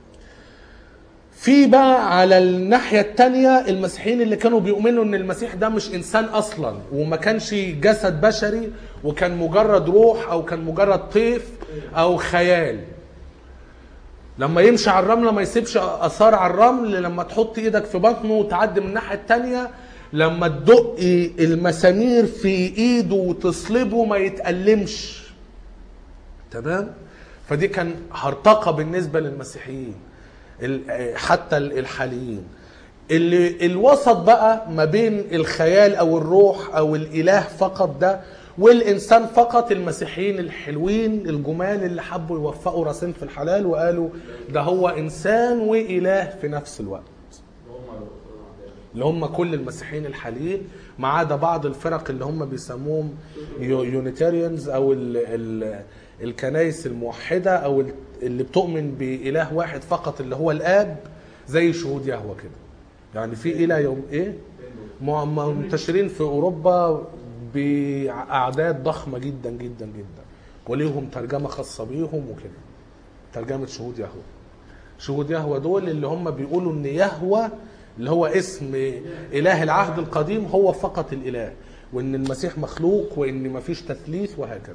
في بقى على الناحية التانية المسيحيين اللي كانوا بيؤمنوا ان المسيح ده مش انسان اصلا وما كانش جسد بشري وكان مجرد روح او كان مجرد طيف او خيال لما يمشي على الرملة ما يسيبش اثار على الرمل لما تحط ايدك في بطنه وتعدي من الناحية التانية لما تدق المسامير في ايده وتصلبه ما يتألمش تمام فدي كان هرطقة بالنسبة للمسيحيين ال- حتى ال- الحاليين اللي الوسط بقى ما بين الخيال او الروح او الاله فقط ده والانسان فقط المسيحيين الحلوين الجمال اللي حبوا يوفقوا راسين في الحلال وقالوا ده هو انسان واله في نفس الوقت هم اللي هم كل المسيحيين الحاليين ما عدا بعض الفرق اللي هم بيسموهم يونيتاريانز او ال ال الكنائس الموحده او ال- اللي بتؤمن باله واحد فقط اللي هو الاب زي شهود يهوه كده يعني في اله يوم ايه م- منتشرين في اوروبا باعداد ضخمه جدا جدا جدا وليهم ترجمه خاصه بيهم وكده ترجمه شهود يهوه شهود يهوه دول اللي هم بيقولوا ان يهوه اللي هو اسم اله العهد القديم هو فقط الاله وان المسيح مخلوق وان مفيش تثليث وهكذا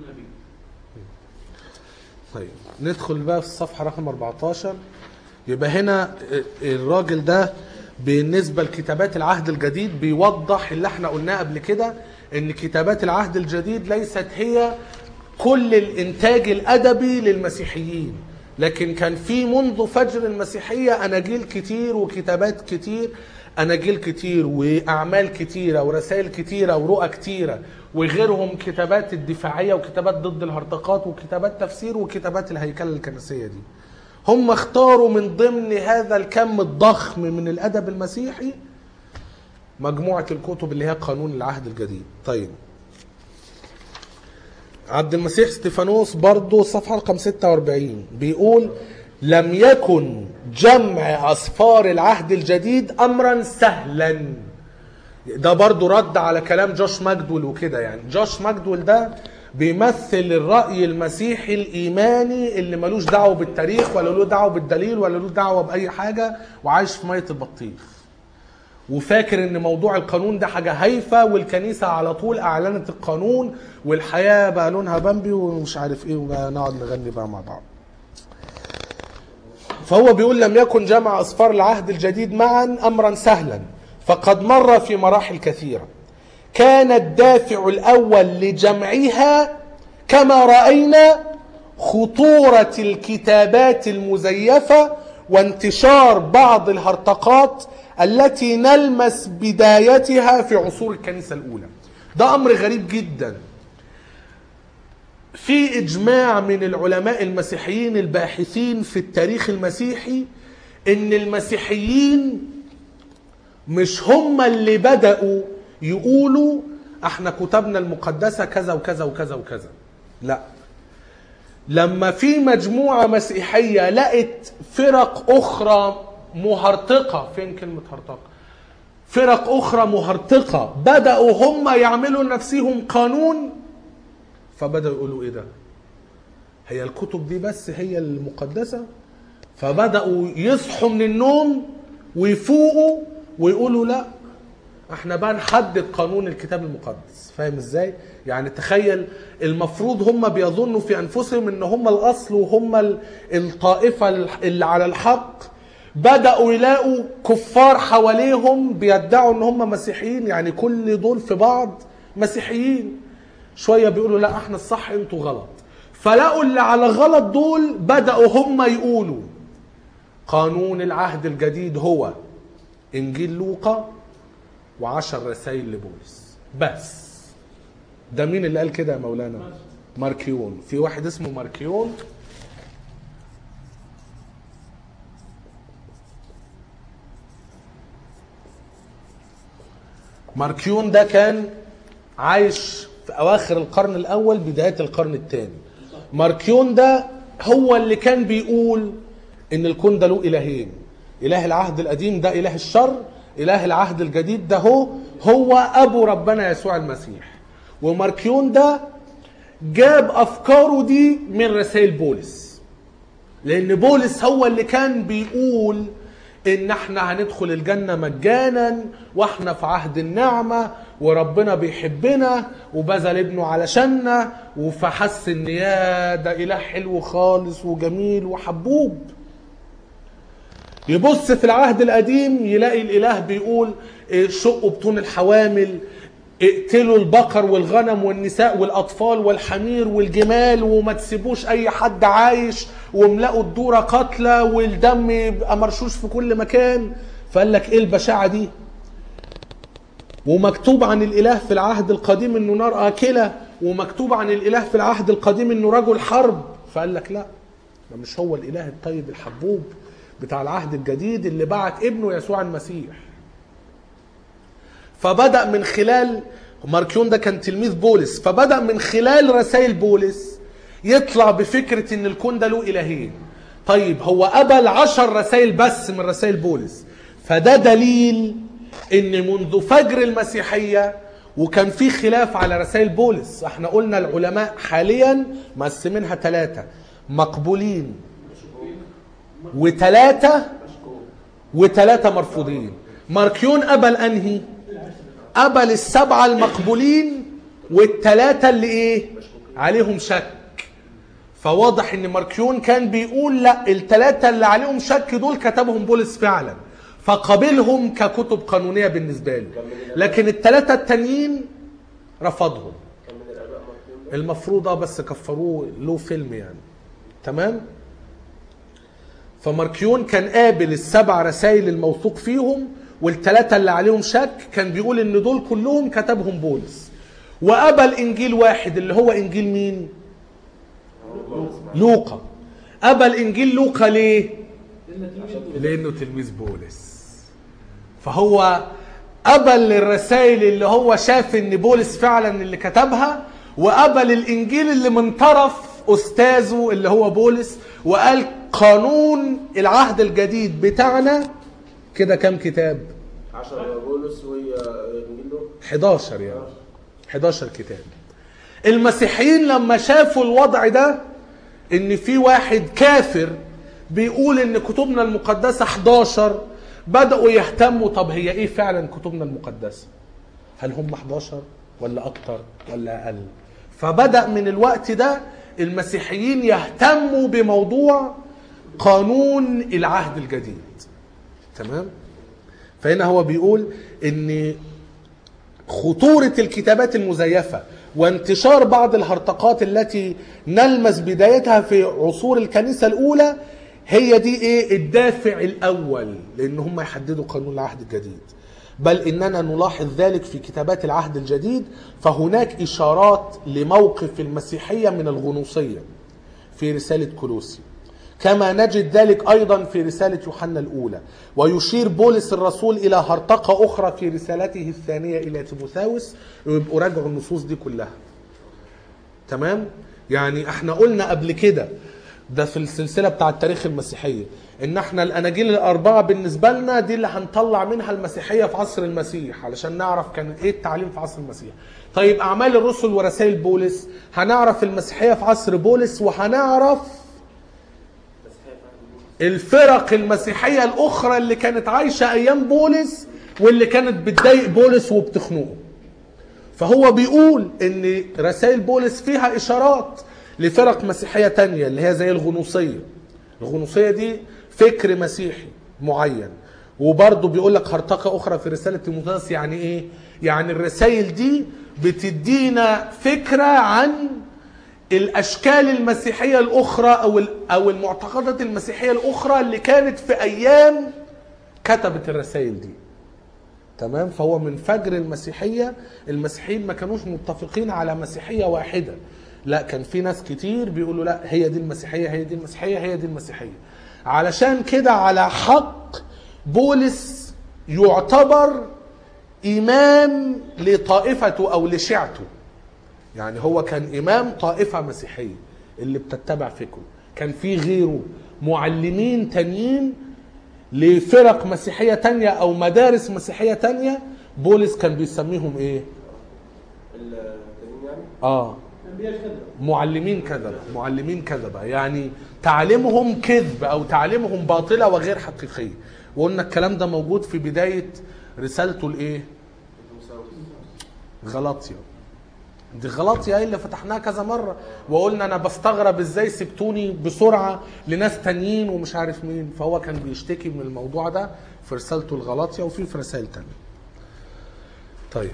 طيب ندخل بقى في الصفحه رقم 14 يبقى هنا الراجل ده بالنسبه لكتابات العهد الجديد بيوضح اللي احنا قلناه قبل كده ان كتابات العهد الجديد ليست هي كل الانتاج الادبي للمسيحيين لكن كان في منذ فجر المسيحيه اناجيل كتير وكتابات كتير اناجيل كتير واعمال كتيره ورسائل كتيره ورؤى كتيره وغيرهم كتابات الدفاعيه وكتابات ضد الهرطقات وكتابات تفسير وكتابات الهيكله الكنسيه دي هم اختاروا من ضمن هذا الكم الضخم من الادب المسيحي مجموعه الكتب اللي هي قانون العهد الجديد طيب عبد المسيح ستيفانوس برضه صفحه رقم 46 بيقول لم يكن جمع اسفار العهد الجديد امرا سهلا ده برضو رد على كلام جوش ماجدول وكده يعني جوش ماجدول ده بيمثل الرأي المسيحي الإيماني اللي ملوش دعوة بالتاريخ ولا له دعوة بالدليل ولا له دعوة بأي حاجة وعايش في مية البطيخ وفاكر ان موضوع القانون ده حاجة هايفة والكنيسة على طول اعلنت القانون والحياة بقى لونها بامبي ومش عارف ايه وبقى نقعد نغني بقى مع بعض فهو بيقول لم يكن جمع أسفار العهد الجديد معا أمرا سهلا فقد مر في مراحل كثيرة كان الدافع الأول لجمعها كما رأينا خطورة الكتابات المزيفة وانتشار بعض الهرطقات التي نلمس بدايتها في عصور الكنيسة الأولى ده أمر غريب جدا في اجماع من العلماء المسيحيين الباحثين في التاريخ المسيحي ان المسيحيين مش هم اللي بدأوا يقولوا احنا كتبنا المقدسة كذا وكذا وكذا وكذا لا لما في مجموعة مسيحية لقت فرق أخرى مهرطقة فين كلمة هرطقة فرق أخرى مهرطقة بدأوا هم يعملوا لنفسهم قانون فبدأوا يقولوا ايه ده هي الكتب دي بس هي المقدسة فبدأوا يصحوا من النوم ويفوقوا ويقولوا لا احنا بقى نحدد قانون الكتاب المقدس فاهم ازاي يعني تخيل المفروض هم بيظنوا في انفسهم ان هم الاصل وهم ال- الطائفة اللي على الحق بدأوا يلاقوا كفار حواليهم بيدعوا ان هم مسيحيين يعني كل دول في بعض مسيحيين شويه بيقولوا لا احنا الصح انتوا غلط فلقوا اللي على غلط دول بداوا هم يقولوا قانون العهد الجديد هو انجيل لوقا وعشر رسائل لبولس بس ده مين اللي قال كده يا مولانا ماركيون في واحد اسمه ماركيون ماركيون ده كان عايش في اواخر القرن الاول بدايه القرن الثاني ماركيون ده هو اللي كان بيقول ان الكون ده له الهين اله العهد القديم ده اله الشر اله العهد الجديد ده هو هو ابو ربنا يسوع المسيح وماركيون ده جاب افكاره دي من رسائل بولس لان بولس هو اللي كان بيقول ان احنا هندخل الجنة مجانا واحنا في عهد النعمة وربنا بيحبنا وبذل ابنه علشاننا وفحس ان يا ده اله حلو خالص وجميل وحبوب يبص في العهد القديم يلاقي الاله بيقول إيه، شقوا بطون الحوامل اقتلوا البقر والغنم والنساء والاطفال والحمير والجمال وما تسيبوش اي حد عايش واملأوا الدورة قتلى والدم يبقى مرشوش في كل مكان فقال لك ايه البشاعة دي ومكتوب عن الاله في العهد القديم انه نار اكلة ومكتوب عن الاله في العهد القديم انه رجل حرب فقال لك لا ده مش هو الاله الطيب الحبوب بتاع العهد الجديد اللي بعت ابنه يسوع المسيح فبدأ من خلال ماركيون ده كان تلميذ بولس فبدأ من خلال رسائل بولس يطلع بفكرة ان الكون ده له الهين طيب هو قبل عشر رسائل بس من رسائل بولس فده دليل ان منذ فجر المسيحية وكان في خلاف على رسائل بولس احنا قلنا العلماء حاليا مقسمينها ثلاثة مقبولين وثلاثة وثلاثة مرفوضين ماركيون قبل انهي قبل السبعة المقبولين والثلاثة اللي ايه عليهم شك فواضح ان ماركيون كان بيقول لا الثلاثة اللي عليهم شك دول كتبهم بولس فعلا فقابلهم ككتب قانونية بالنسبة له لكن الثلاثة التانيين رفضهم كان من الاباء مرحوم ده المفروض اه بس كفروه له فيلم يعني تمام فماركيون كان قابل السبع رسائل الموثوق فيهم والثلاثة اللي عليهم شك كان بيقول ان دول كلهم كتبهم بولس وقبل انجيل واحد اللي هو انجيل مين لوقا قبل انجيل لوقا ليه لانه تلميذ بولس فهو قبل الرسائل اللي هو شاف ان بولس فعلا اللي كتبها وقبل الانجيل اللي من طرف استاذه اللي هو بولس وقال قانون العهد الجديد بتاعنا كده كام كتاب 10 بولس وهي انجيل له 11 يعني 11 كتاب المسيحيين لما شافوا الوضع ده ان في واحد كافر بيقول ان كتبنا المقدسة 11 بدأوا يهتموا طب هي ايه فعلا كتبنا المقدسة هل هم 11 ولا اكتر ولا اقل فبدأ من الوقت ده المسيحيين يهتموا بموضوع قانون العهد الجديد تمام فهنا هو بيقول ان خطورة الكتابات المزيفة وانتشار بعض الهرطقات التي نلمس بدايتها في عصور الكنيسة الأولى هي دي ايه الدافع الأول لأن هم يحددوا قانون العهد الجديد بل إننا نلاحظ ذلك في كتابات العهد الجديد فهناك إشارات لموقف المسيحية من الغنوصية في رسالة كولوسي كما نجد ذلك أيضا في رسالة يوحنا الأولى ويشير بولس الرسول إلى هرطقة أخرى في رسالته الثانية إلى تيموثاوس ويبقوا راجعوا النصوص دي كلها تمام يعني احنا قلنا قبل كده ده في السلسلة بتاع التاريخ المسيحية ان احنا الاناجيل الاربعة بالنسبة لنا دي اللي هنطلع منها المسيحية في عصر المسيح علشان نعرف كان ايه التعليم في عصر المسيح طيب اعمال الرسل ورسائل بولس هنعرف المسيحية في عصر بولس وهنعرف الفرق المسيحية الأخرى اللي كانت عايشة أيام بولس واللي كانت بتضايق بولس وبتخنقه فهو بيقول ان رسائل بولس فيها اشارات لفرق مسيحيه تانية اللي هي زي الغنوصيه الغنوصيه دي فكر مسيحي معين وبرضه بيقول لك هرطقه اخرى في رساله تيموثاوس يعني ايه يعني الرسائل دي بتدينا فكره عن الاشكال المسيحيه الاخرى او ال- او المعتقدات المسيحيه الاخرى اللي كانت في ايام كتبت الرسائل دي تمام فهو من فجر المسيحيه المسيحيين ما كانوش متفقين على مسيحيه واحده لا كان في ناس كتير بيقولوا لا هي دي المسيحيه هي دي المسيحيه هي دي المسيحيه علشان كده على حق بولس يعتبر امام لطائفته او لشيعته يعني هو كان امام طائفه مسيحيه اللي بتتبع فكره كان في غيره معلمين تانيين لفرق مسيحيه تانية او مدارس مسيحيه تانية بولس كان بيسميهم ايه التانيين يعني اه معلمين كذبة معلمين كذبة يعني تعليمهم كذب أو تعليمهم باطلة وغير حقيقية وقلنا الكلام ده موجود في بداية رسالته الإيه غلطية دي غلطية اللي فتحناها كذا مرة وقلنا أنا بستغرب إزاي سبتوني بسرعة لناس تانيين ومش عارف مين فهو كان بيشتكي من الموضوع ده في رسالته الغلطية وفي في رسائل تانية طيب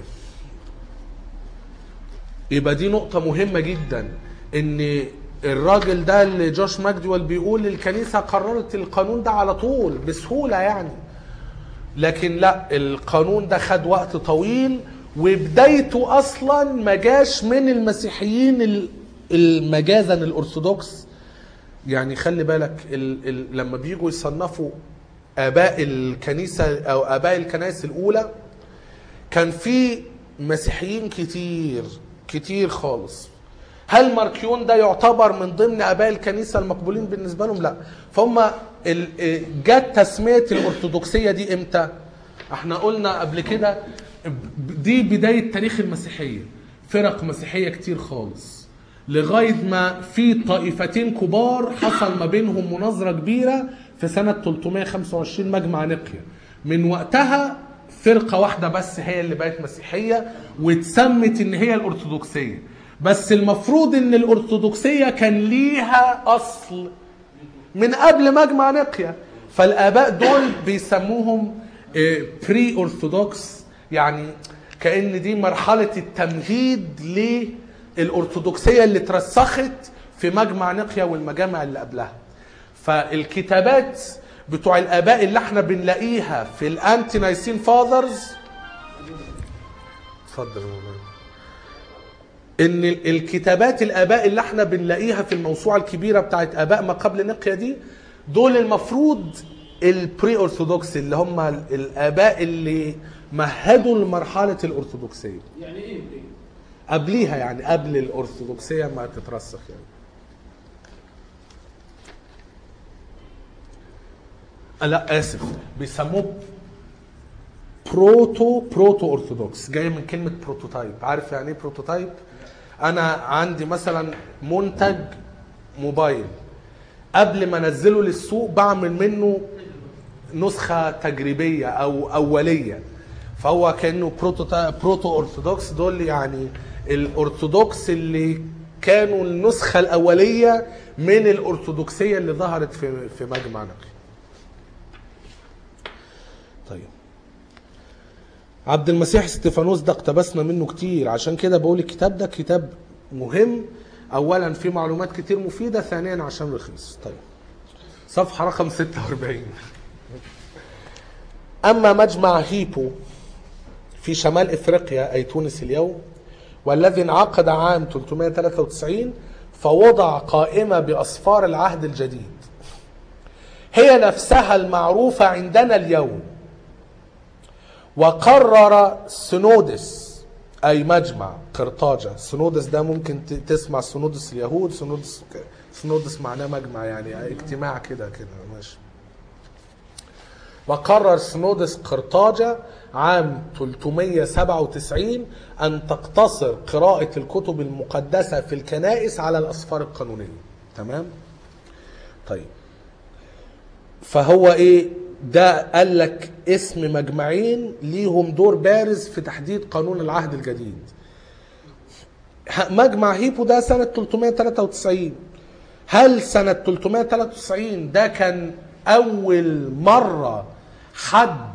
يبقى دي نقطة مهمة جدا ان الراجل ده اللي جوش ماجدوال بيقول الكنيسة قررت القانون ده على طول بسهولة يعني لكن لا القانون ده خد وقت طويل وبدايته اصلا ما جاش من المسيحيين ال- المجازا الارثوذكس يعني خلي بالك ال ال لما بيجوا يصنفوا اباء الكنيسه او اباء الكنائس الاولى كان في مسيحيين كتير كتير خالص هل ماركيون ده يعتبر من ضمن اباء الكنيسه المقبولين بالنسبه لهم لا فهم ال- إيه، جت تسميه الارثوذكسيه دي امتى احنا قلنا قبل كده ب- دي بدايه تاريخ المسيحيه فرق مسيحيه كتير خالص لغايه ما في طائفتين كبار حصل ما بينهم مناظره كبيره في سنه 325 مجمع نقيه من وقتها فرقه واحده بس هي اللي بقت مسيحيه واتسمت ان هي الارثوذكسيه بس المفروض ان الارثوذكسيه كان ليها اصل من قبل مجمع نقيا فالاباء دول بيسموهم بري اورثودوكس يعني كان دي مرحله التمهيد للارثوذكسيه اللي اترسخت في مجمع نقيا والمجامع اللي قبلها فالكتابات بتوع الاباء اللي احنا بنلاقيها في الانتي نايسين فاذرز اتفضل يا مولانا ان ال- الكتابات الاباء اللي احنا بنلاقيها في الموسوعه الكبيره بتاعت اباء ما قبل نقيا دي دول المفروض البري اورثودوكس اللي هم ال- الاباء اللي مهدوا لمرحله الارثوذكسيه يعني ايه بري؟ قبليها يعني قبل الارثوذكسيه ما تترسخ يعني آه، لا اسف بيسموه بروتو بروتو ارثوذكس جاي من كلمه بروتوتايب عارف يعني ايه بروتوتايب انا عندي مثلا منتج موبايل قبل ما انزله للسوق بعمل منه نسخه تجريبيه او اوليه فهو كانه بروتو بروتو ارثوذكس دول يعني الارثوذكس اللي كانوا النسخه الاوليه من الارثوذكسيه اللي ظهرت في في مجمع نقي طيب عبد المسيح استيفانوس ده اقتبسنا منه كتير عشان كده بقول الكتاب ده كتاب مهم اولا في معلومات كتير مفيده ثانيا عشان رخيص طيب صفحه رقم 46 اما مجمع هيبو في شمال افريقيا اي تونس اليوم والذي انعقد عام 393 فوضع قائمه باصفار العهد الجديد هي نفسها المعروفه عندنا اليوم وقرر سنودس اي مجمع قرطاجة سنودس ده ممكن ت- تسمع سنودس اليهود سنودس سنودس معناه مجمع يعني اجتماع كده كده ماشي وقرر سنودس قرطاجة عام 397 أن تقتصر قراءة الكتب المقدسة في الكنائس على الأسفار القانونية تمام؟ طيب فهو ايه ده قال لك اسم مجمعين ليهم دور بارز في تحديد قانون العهد الجديد ه- مجمع هيبو ده سنة 393 هل سنة 393 ده كان أول مرة حد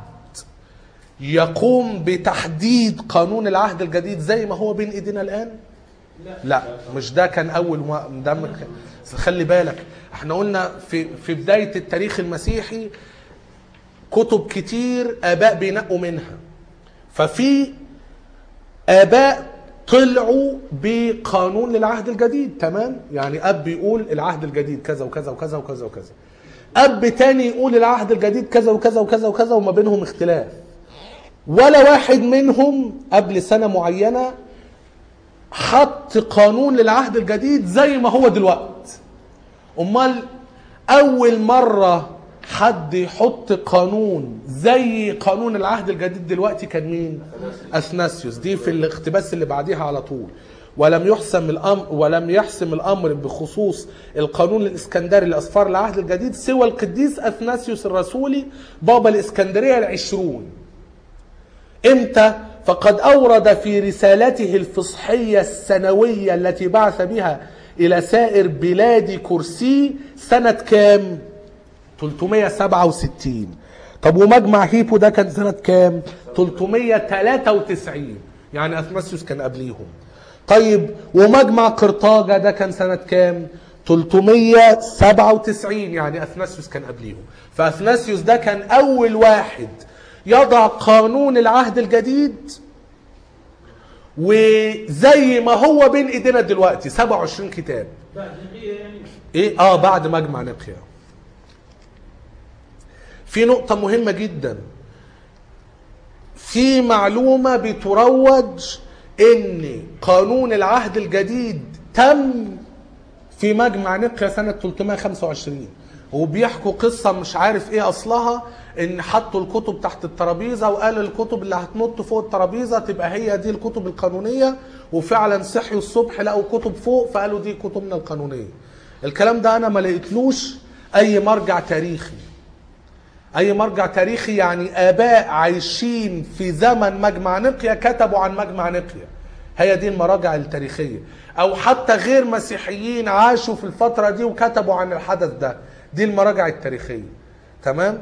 يقوم بتحديد قانون العهد الجديد زي ما هو بين ايدينا الآن؟ لا مش ده كان اول ما ده ما كان- بس خلي بالك احنا قلنا في في بدايه التاريخ المسيحي كتب كتير اباء بينقوا منها ففي اباء طلعوا بقانون للعهد الجديد تمام يعني اب يقول العهد الجديد كذا وكذا وكذا وكذا وكذا اب تاني يقول العهد الجديد كذا وكذا وكذا وكذا وما بينهم اختلاف ولا واحد منهم قبل سنه معينه حط قانون للعهد الجديد زي ما هو دلوقت امال اول مره حد يحط قانون زي قانون العهد الجديد دلوقتي كان مين اثناسيوس دي في الاقتباس اللي بعديها على طول ولم يحسم الامر ولم يحسم الامر بخصوص القانون الاسكندري لاسفار العهد الجديد سوى القديس اثناسيوس الرسولي بابا الاسكندريه العشرون امتى فقد اورد في رسالته الفصحيه السنويه التي بعث بها الى سائر بلاد كرسي سنه كام 367 طب ومجمع هيبو ده كان سنه كام 393 يعني اثناسيوس كان قبليهم طيب ومجمع قرطاجة ده كان سنة كام 397 يعني اثناسيوس كان قبليهم فاثناسيوس ده كان اول واحد يضع قانون العهد الجديد وزي ما هو بين ايدينا دلوقتي 27 كتاب بعد نقية يعني ايه اه بعد مجمع نقيا في نقطة مهمة جدا في معلومة بتروج ان قانون العهد الجديد تم في مجمع نقيا سنة 325 وبيحكوا قصة مش عارف ايه اصلها ان حطوا الكتب تحت الترابيزة وقال الكتب اللي هتنط فوق الترابيزة تبقى هي دي الكتب القانونية وفعلا صحيوا الصبح لقوا كتب فوق فقالوا دي كتبنا القانونية الكلام ده انا ما لقيتلوش اي مرجع تاريخي اي مرجع تاريخي يعني اباء عايشين في زمن مجمع نقيا كتبوا عن مجمع نقيا هي دي المراجع التاريخيه او حتى غير مسيحيين عاشوا في الفتره دي وكتبوا عن الحدث ده دي المراجع التاريخيه تمام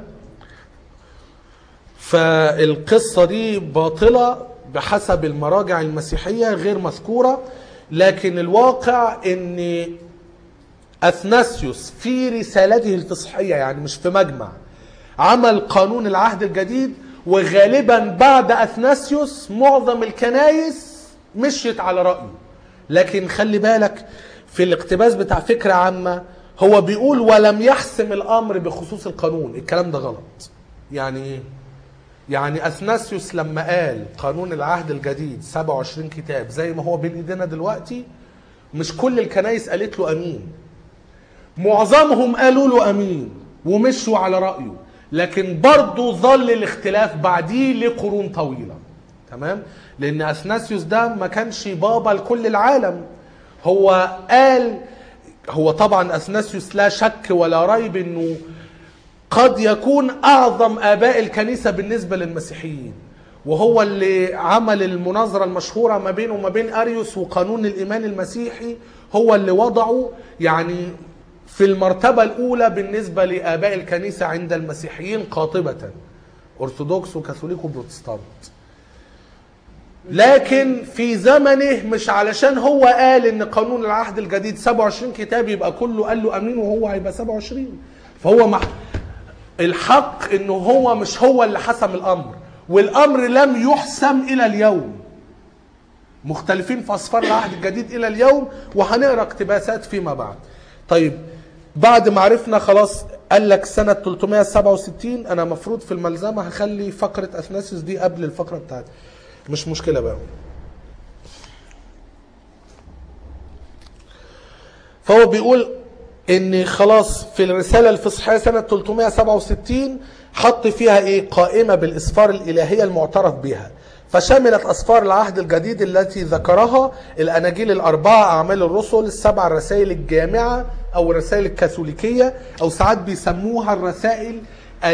فالقصه دي باطله بحسب المراجع المسيحيه غير مذكوره لكن الواقع ان اثناسيوس في رسالته الفصحيه يعني مش في مجمع عمل قانون العهد الجديد وغالبا بعد اثناسيوس معظم الكنايس مشيت على رايه لكن خلي بالك في الاقتباس بتاع فكره عامه هو بيقول ولم يحسم الامر بخصوص القانون الكلام ده غلط يعني ايه يعني اثناسيوس لما قال قانون العهد الجديد 27 كتاب زي ما هو بين ايدينا دلوقتي مش كل الكنايس قالت له امين معظمهم قالوا له امين ومشوا على رايه لكن برضه ظل الاختلاف بعديه لقرون طويله تمام لان اثناسيوس ده ما كانش بابا لكل العالم هو قال هو طبعا اثناسيوس لا شك ولا ريب انه قد يكون اعظم اباء الكنيسه بالنسبه للمسيحيين وهو اللي عمل المناظره المشهوره ما بينه وما بين اريوس وقانون الايمان المسيحي هو اللي وضعه يعني في المرتبه الاولى بالنسبه لاباء الكنيسه عند المسيحيين قاطبه ارثوذكس وكاثوليك وبروتستانت لكن في زمنه مش علشان هو قال ان قانون العهد الجديد 27 كتاب يبقى كله قال له امين وهو هيبقى 27 فهو مح... الحق انه هو مش هو اللي حسم الامر والامر لم يحسم الى اليوم مختلفين في اصفار العهد الجديد الى اليوم وهنقرا اقتباسات فيما بعد طيب بعد ما عرفنا خلاص قال لك سنة 367 أنا مفروض في الملزمة هخلي فقرة أثناسيوس دي قبل الفقرة بتاعتي مش مشكلة بقى فهو بيقول ان خلاص في الرسالة الفصحية سنة 367 حط فيها ايه قائمة بالاسفار الالهية المعترف بها فشملت اسفار العهد الجديد التي ذكرها الاناجيل الاربعة اعمال الرسل السبع الرسائل الجامعة او الرسائل الكاثوليكية او ساعات بيسموها الرسائل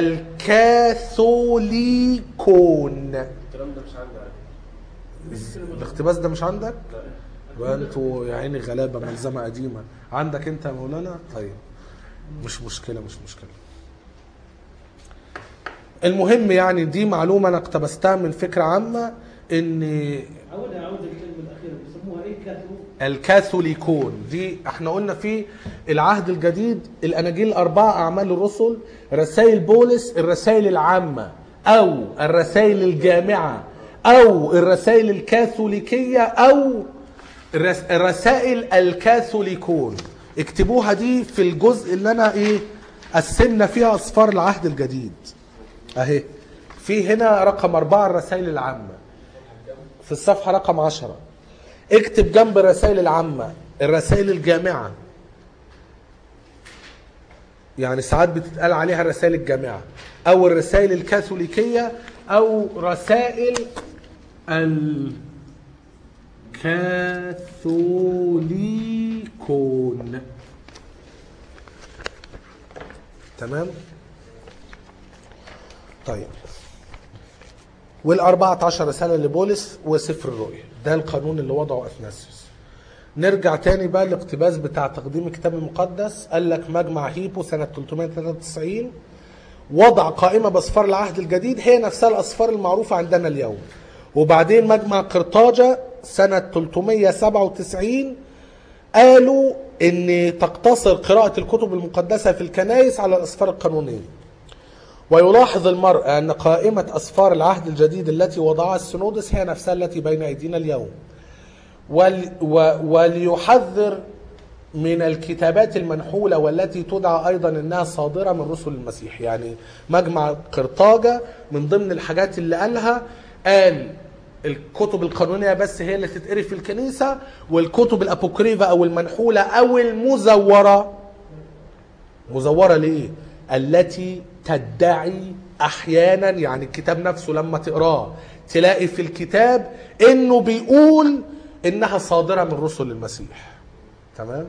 الكاثوليكون الكلام ده مش عندي عليه الاقتباس ده مش عندك؟ يبقى انتوا يا عيني غلابه ملزمه قديمه عندك انت يا مولانا طيب مش مشكله مش مشكله المهم يعني دي معلومه انا اقتبستها من فكره عامه ان عاود عاود الكلمه الاخيره بيسموها ايه كاثو الكاثوليكون دي احنا قلنا في العهد الجديد الاناجيل الاربعه اعمال الرسل رسائل بولس الرسائل العامه او الرسائل الجامعه او الرسائل الكاثوليكيه او الرس- الرسائل الكاثوليكون اكتبوها دي في الجزء اللي انا ايه قسمنا فيها اصفار العهد الجديد اهي في هنا رقم أربعة الرسائل العامة في الصفحة رقم عشرة اكتب جنب الرسائل العامة الرسائل الجامعة يعني ساعات بتتقال عليها رسائل الجامعة أو الرسائل الكاثوليكية أو رسائل الكاثوليكون تمام طيب والأربعة عشر رسالة لبولس وسفر الرؤيا ده القانون اللي وضعه أثناسيوس نرجع تاني بقى الاقتباس بتاع تقديم الكتاب المقدس قال لك مجمع هيبو سنة 393 وضع قائمة بأسفار العهد الجديد هي نفسها الأسفار المعروفة عندنا اليوم وبعدين مجمع قرطاجة سنة 397 قالوا ان تقتصر قراءة الكتب المقدسة في الكنائس على الأسفار القانونية ويلاحظ المرء أن قائمة أسفار العهد الجديد التي وضعها السنودس هي نفسها التي بين أيدينا اليوم ول و وليحذر من الكتابات المنحولة والتي تدعى أيضا أنها صادرة من رسل المسيح يعني مجمع قرطاجة من ضمن الحاجات اللي قالها قال الكتب القانونيه بس هي اللي تتقري في الكنيسه والكتب الابوكريفه او المنحوله او المزوره مزوره ليه؟ التي تدعي احيانا يعني الكتاب نفسه لما تقراه تلاقي في الكتاب انه بيقول انها صادره من رسل المسيح تمام؟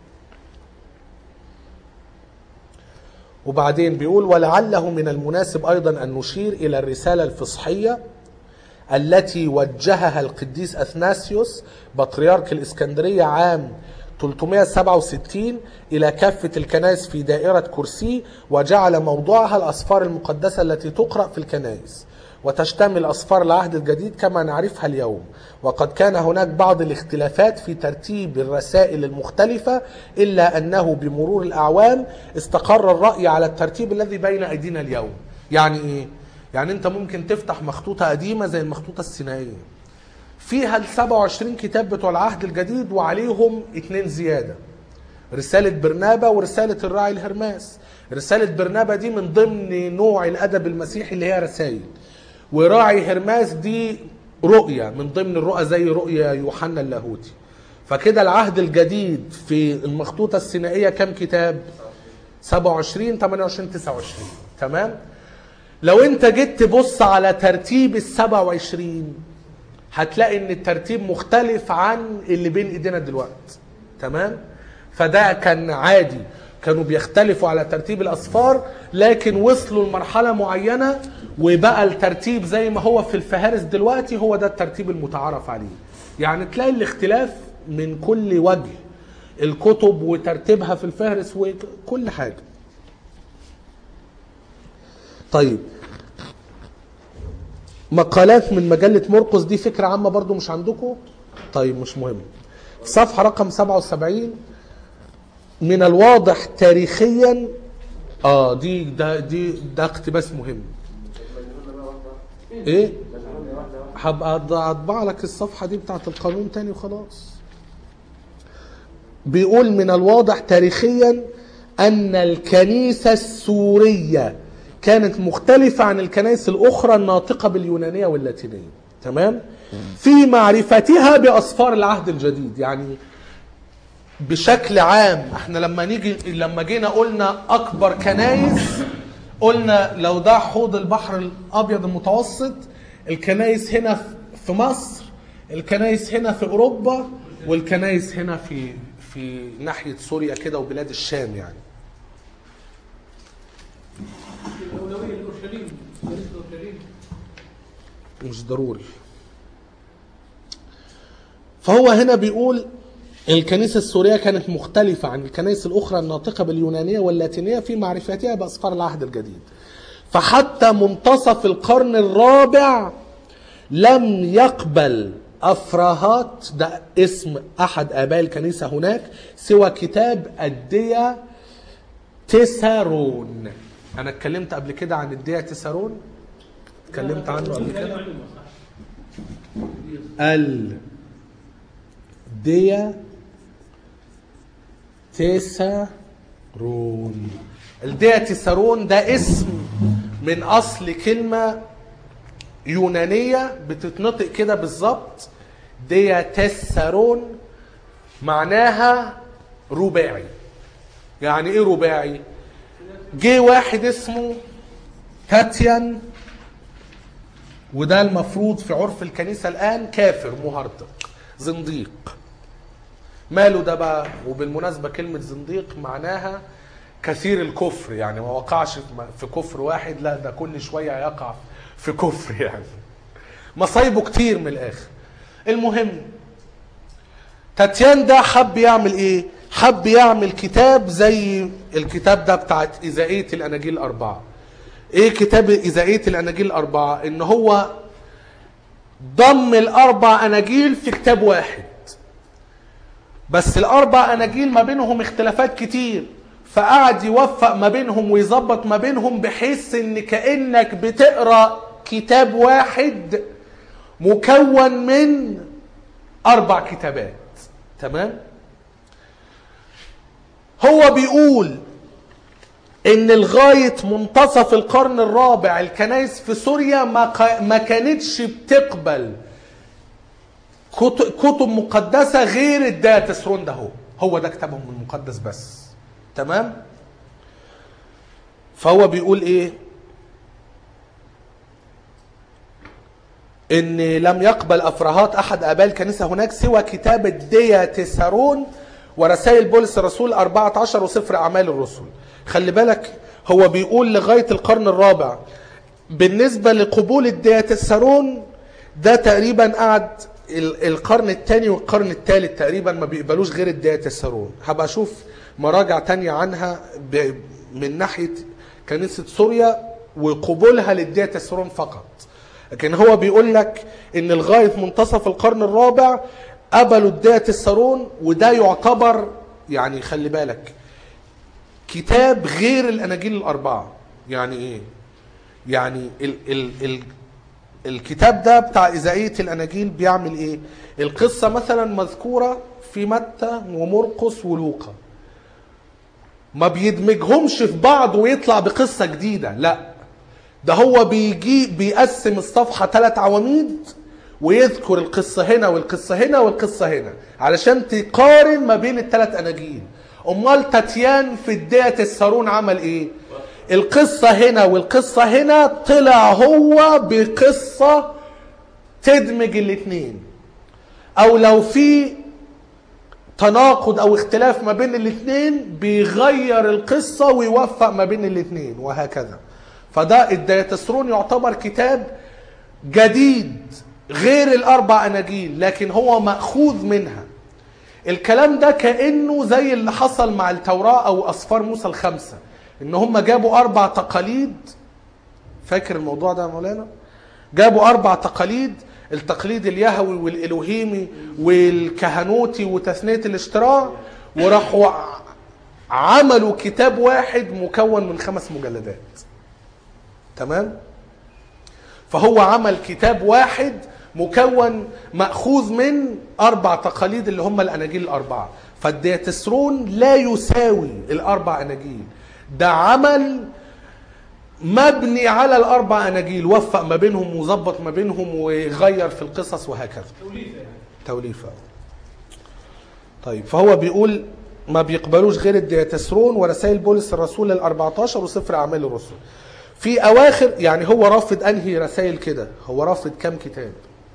وبعدين بيقول ولعله من المناسب ايضا ان نشير الى الرساله الفصحيه التي وجهها القديس اثناسيوس بطريرك الاسكندريه عام 367 الى كافه الكنائس في دائره كرسي وجعل موضوعها الاسفار المقدسه التي تقرا في الكنائس وتشتمل اسفار العهد الجديد كما نعرفها اليوم وقد كان هناك بعض الاختلافات في ترتيب الرسائل المختلفه الا انه بمرور الاعوام استقر الراي على الترتيب الذي بين ايدينا اليوم يعني ايه يعني انت ممكن تفتح مخطوطه قديمه زي المخطوطه السينائيه فيها ال 27 كتاب بتوع العهد الجديد وعليهم اتنين زياده رسالة برنابا ورسالة الراعي الهرماس رسالة برنابا دي من ضمن نوع الأدب المسيحي اللي هي رسائل وراعي هرماس دي رؤية من ضمن الرؤى زي رؤية يوحنا اللاهوتي فكده العهد الجديد في المخطوطة السينائية كم كتاب 27 28 29 تمام لو انت جيت تبص على ترتيب ال 27 هتلاقي ان الترتيب مختلف عن اللي بين ايدينا دلوقتي تمام فده كان عادي كانوا بيختلفوا على ترتيب الاصفار لكن وصلوا لمرحله معينه وبقى الترتيب زي ما هو في الفهارس دلوقتي هو ده الترتيب المتعارف عليه يعني تلاقي الاختلاف من كل وجه الكتب وترتيبها في الفهرس وكل حاجه طيب مقالات من مجلة مرقس دي فكرة عامة برضو مش عندكم طيب مش مهم صفحة رقم 77 من الواضح تاريخيا اه دي ده دي ده اقتباس مهم ايه هبقى أض- اطبع لك الصفحة دي بتاعت القانون تاني وخلاص بيقول من الواضح تاريخيا ان الكنيسة السورية كانت مختلفة عن الكنائس الاخرى الناطقة باليونانية واللاتينية تمام في معرفتها باصفار العهد الجديد يعني بشكل عام احنا لما نيجي لما جينا قلنا اكبر كنايس قلنا لو ده حوض البحر الابيض المتوسط الكنايس هنا في- في مصر الكنايس هنا في اوروبا والكنايس هنا في في ناحيه سوريا كده وبلاد الشام يعني الأولوية لأورشليم كنيسة أورشليم مش ضروري فهو هنا بيقول الكنيسة السورية كانت مختلفة عن الكنائس الأخرى الناطقة باليونانية واللاتينية في معرفتها بأسفار العهد الجديد فحتى منتصف القرن الرابع لم يقبل أفراهات ده اسم أحد آباء الكنيسة هناك سوى كتاب الديا تيسارون أنا اتكلمت قبل كده عن الديا تيسارون اتكلمت عنه قبل كده معلومة صح ال ديا تيسارون الديا تيسارون ده اسم من اصل كلمه يونانيه بتتنطق كده بالظبط ديا تيسارون معناها رباعي يعني ايه رباعي جه واحد اسمه تاتيان وده المفروض في عرف الكنيسة الآن كافر مهرطق زنديق ماله ده بقى وبالمناسبة كلمة زنديق معناها كثير الكفر يعني ما وقعش في- في كفر واحد لا ده كل شوية يقع في كفر يعني مصايبه كتير من الآخر المهم تاتيان ده حب يعمل ايه حب يعمل كتاب زي الكتاب ده بتاعت إذاعية الأناجيل الأربعة ايه كتاب إذاعية الأناجيل الأربعة ان هو ضم الأربع أناجيل في كتاب واحد بس الأربع أناجيل ما بينهم اختلافات كتير فقعد يوفق ما بينهم ويظبط ما بينهم بحيث ان كأنك بتقرأ كتاب واحد مكون من أربع كتابات تمام هو بيقول ان لغايه منتصف القرن الرابع الكنائس في سوريا ما ق- ما كانتش بتقبل كت- كتب مقدسه غير الداتسرون ده هو هو ده كتابهم المقدس بس تمام فهو بيقول ايه ان لم يقبل افراهات احد اباء الكنيسه هناك سوى كتاب الدياتسارون ورسائل بولس الرسول 14 وسفر اعمال الرسل خلي بالك هو بيقول لغايه القرن الرابع بالنسبه لقبول الدياتسارون ده تقريبا قعد ال- القرن الثاني والقرن الثالث تقريبا ما بيقبلوش غير الدياتسارون هبقى اشوف مراجع تانية عنها ب- من ناحيه كنيسه سوريا وقبولها للدياتسارون فقط لكن هو بيقول لك ان لغايه منتصف القرن الرابع قبلوا الدية السارون وده يعتبر يعني خلي بالك كتاب غير الاناجيل الاربعه يعني ايه يعني ال ال ال الكتاب ده بتاع إذاعية الأناجيل بيعمل إيه؟ القصة مثلا مذكورة في متى ومرقس ولوقا ما بيدمجهمش في بعض ويطلع بقصة جديدة لا ده هو بيجي بيقسم الصفحة ثلاث عواميد ويذكر القصة هنا والقصة هنا والقصة هنا علشان تقارن ما بين الثلاث أناجيل أمال تاتيان في الدية السارون عمل إيه؟ القصة هنا والقصة هنا طلع هو بقصة تدمج الاتنين أو لو في تناقض او اختلاف ما بين الاثنين بيغير القصة ويوفق ما بين الاثنين وهكذا فده الدياتسرون يعتبر كتاب جديد غير الاربع اناجيل لكن هو ماخوذ منها الكلام ده كانه زي اللي حصل مع التوراه او اسفار موسى الخمسه ان هم جابوا اربع تقاليد فاكر الموضوع ده يا مولانا جابوا اربع تقاليد التقليد اليهوي والالوهيمي والكهنوتي وتثنيه الاشتراع وراحوا ع- عملوا كتاب واحد مكون من خمس مجلدات تمام فهو عمل كتاب واحد مكون مأخوذ من أربع تقاليد اللي هم الأناجيل الأربعة فالدياتسرون لا يساوي الأربع أناجيل ده عمل مبني على الأربع أناجيل وفق ما بينهم وظبط ما بينهم وغير في القصص وهكذا توليفه يعني توليفة طيب فهو بيقول ما بيقبلوش غير الدياتسرون ورسائل بولس الرسول ال 14 وسفر اعمال الرسل في اواخر يعني هو رافض انهي رسائل كده هو رافض كام كتاب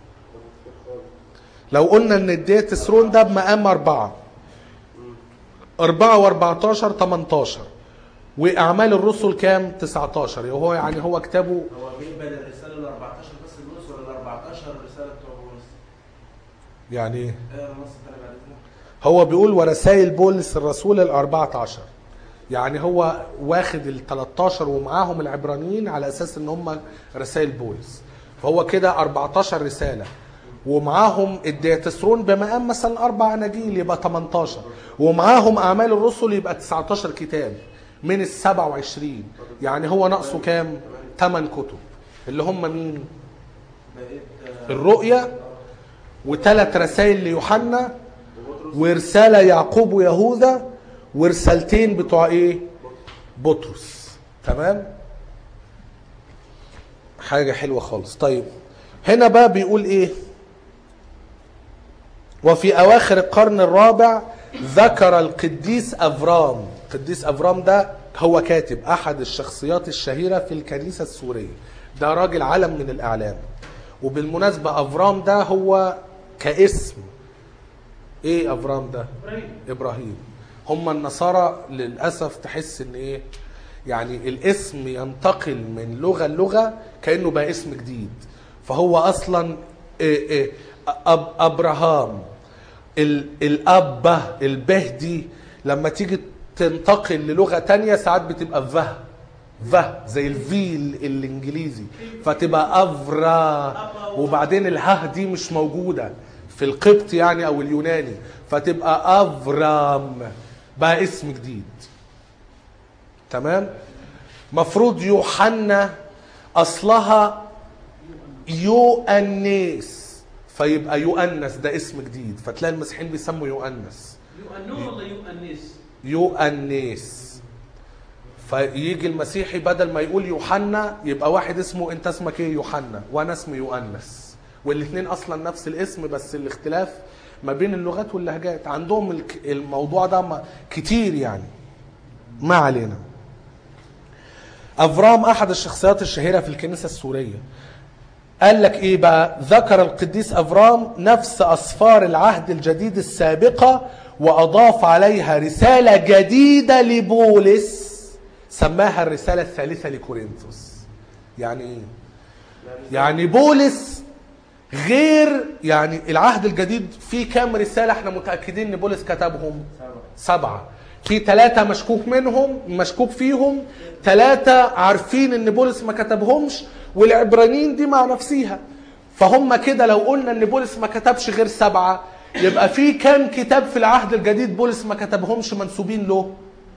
لو قلنا ان الدياتسرون ده بمقام أربعة أربعة وأربعتاشر تمنتاشر وأعمال الرسل كام 19 هو يعني هو كتابه هو بيقبل الرساله ال 14 بس النص ولا ال 14 رساله بتوع بولس؟ يعني إيه؟ اقرا النص الثاني بعد كده هو بيقول ورسائل بولس الرسول ال 14 يعني هو واخد ال 13 ومعاهم العبرانيين على اساس ان هم رسائل بولس فهو كده 14 رساله ومعاهم الدياتسرون بمقام مثلا اربع اناجيل يبقى 18 ومعاهم اعمال الرسل يبقى 19 كتاب من ال 27 يعني هو ناقصه كام 8 كتب اللي هم مين بقيت آه، الرؤيا وثلاث رسائل ليوحنا ورسالة يعقوب ويهوذا ورسالتين بتوع ايه بطرس تمام حاجة حلوة خالص طيب هنا بقى بيقول ايه وفي اواخر القرن الرابع ذكر القديس افرام القديس افرام ده هو كاتب احد الشخصيات الشهيرة في الكنيسة السورية ده راجل علم من الاعلام وبالمناسبة افرام ده هو كاسم ايه افرام ده ابراهيم ابراهيم هم النصارى للاسف تحس ان ايه يعني الاسم ينتقل من لغه للغه كانه بقى اسم جديد فهو اصلا إيه إيه أب ابراهام ال- الابه البه دي لما تيجي تنتقل للغه تانية ساعات بتبقى فه فه زي الفي ال- الانجليزي فتبقى افرا وبعدين الها دي مش موجوده في القبط يعني او اليوناني فتبقى افرام بقى اسم جديد تمام مفروض يوحنا اصلها يؤنس فيبقى يؤنس ده اسم جديد فتلاقي المسيحيين بيسموا يؤنس يؤنون ولا يؤنس؟ يؤنس فيجي المسيحي بدل ما يقول يوحنا يبقى واحد اسمه انت اسمك ايه يوحنا وانا اسمي يؤنس والاثنين اصلا نفس الاسم بس الاختلاف ما بين اللغات واللهجات عندهم الك- الموضوع ده ما- كتير يعني ما علينا افرام احد الشخصيات الشهيره في الكنيسه السوريه قال لك ايه بقى ذكر القديس افرام نفس اسفار العهد الجديد السابقه واضاف عليها رساله جديده لبولس سماها الرساله الثالثه لكورنثوس يعني ايه يعني بولس غير يعني العهد الجديد فيه كام رساله احنا متاكدين ان بولس كتبهم سبعه في ثلاثة مشكوك منهم مشكوك فيهم ثلاثة عارفين ان بولس ما كتبهمش والعبرانيين دي مع نفسها فهم كده لو قلنا ان بولس ما كتبش غير سبعة يبقى في كام كتاب في العهد الجديد بولس ما كتبهمش منسوبين له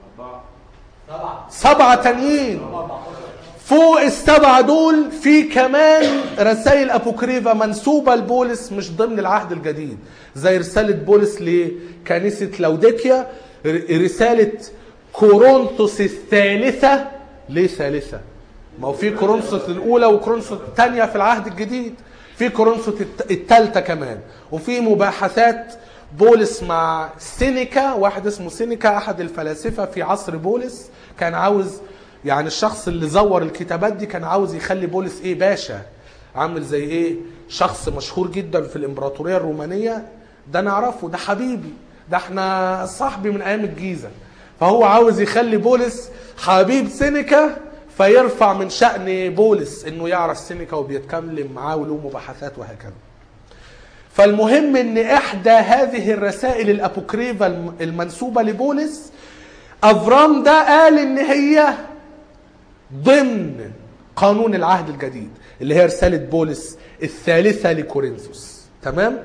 سبعة تانيين فوق السبعة دول في كمان رسائل أبوكريفا منسوبة لبولس مش ضمن العهد الجديد زي رسالة بولس لكنيسة لوديكيا ر- رسالة كورنثوس الثالثة ليه ثالثة؟ ما هو في كورنثوس الأولى وكورنثوس الثانية في العهد الجديد في كورنثوس الت- الثالثة كمان وفي مباحثات بولس مع سينيكا واحد اسمه سينيكا أحد الفلاسفة في عصر بولس كان عاوز يعني الشخص اللي زور الكتابات دي كان عاوز يخلي بولس ايه باشا عامل زي ايه شخص مشهور جدا في الامبراطوريه الرومانيه ده نعرفه ده حبيبي ده احنا صاحبي من ايام الجيزه فهو عاوز يخلي بولس حبيب سينيكا فيرفع من شأن بولس انه يعرف سينيكا وبيتكلم معاه وله مباحثات وهكذا فالمهم ان احدى هذه الرسائل الابوكريفا الم- المنسوبه لبولس افرام ده قال ان هي ضمن قانون العهد الجديد اللي هي رسالة بولس الثالثة لكورنثوس تمام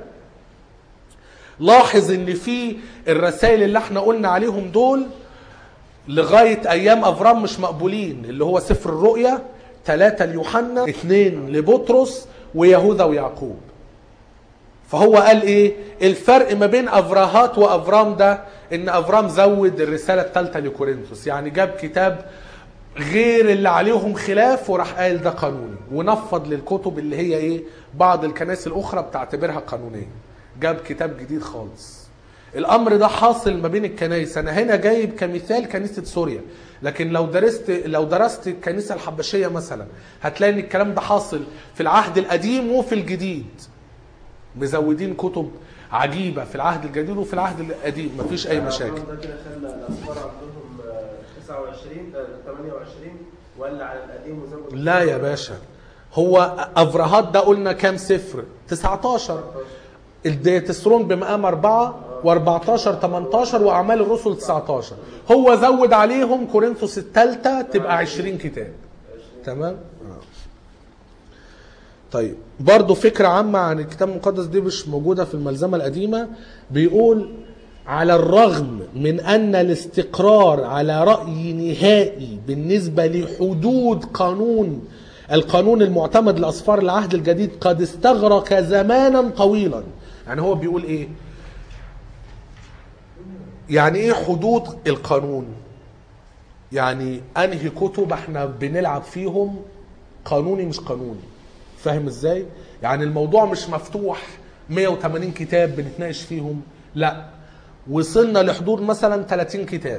لاحظ ان في الرسائل اللي احنا قلنا عليهم دول لغاية ايام افرام مش مقبولين اللي هو سفر الرؤيا ثلاثة ليوحنا اثنين لبطرس ويهوذا ويعقوب فهو قال ايه الفرق ما بين افراهات وافرام ده ان افرام زود الرساله الثالثه لكورنثوس يعني جاب كتاب غير اللي عليهم خلاف وراح قال ده قانوني ونفض للكتب اللي هي ايه بعض الكنائس الاخرى بتعتبرها قانونيه جاب كتاب جديد خالص الامر ده حاصل ما بين الكنائس انا هنا جايب كمثال كنيسه سوريا لكن لو درست لو درست الكنيسه الحبشيه مثلا هتلاقي ان الكلام ده حاصل في العهد القديم وفي الجديد مزودين كتب عجيبه في العهد الجديد وفي العهد القديم مفيش اي مشاكل ده كده خلى الاصفار عندهم آه، 29 آه، 28 ولا على القديم وزود لا يا باشا هو افرهات ده قلنا كام سفر 19 الديتسترون بمقام 4 و14 18 واعمال الرسل 19 هو زود عليهم كورنثوس الثالثه تبقى 20 كتاب تمام آه. طيب برضو فكرة عامة عن الكتاب المقدس دي مش موجودة في الملزمة القديمة بيقول على الرغم من أن الاستقرار على رأي نهائي بالنسبة لحدود قانون القانون المعتمد لأسفار العهد الجديد قد استغرق زمانا طويلا يعني هو بيقول إيه يعني إيه حدود القانون يعني أنهي كتب احنا بنلعب فيهم قانوني مش قانوني فاهم ازاي يعني الموضوع مش مفتوح 180 كتاب بنتناقش فيهم لا وصلنا لحدود مثلا 30 كتاب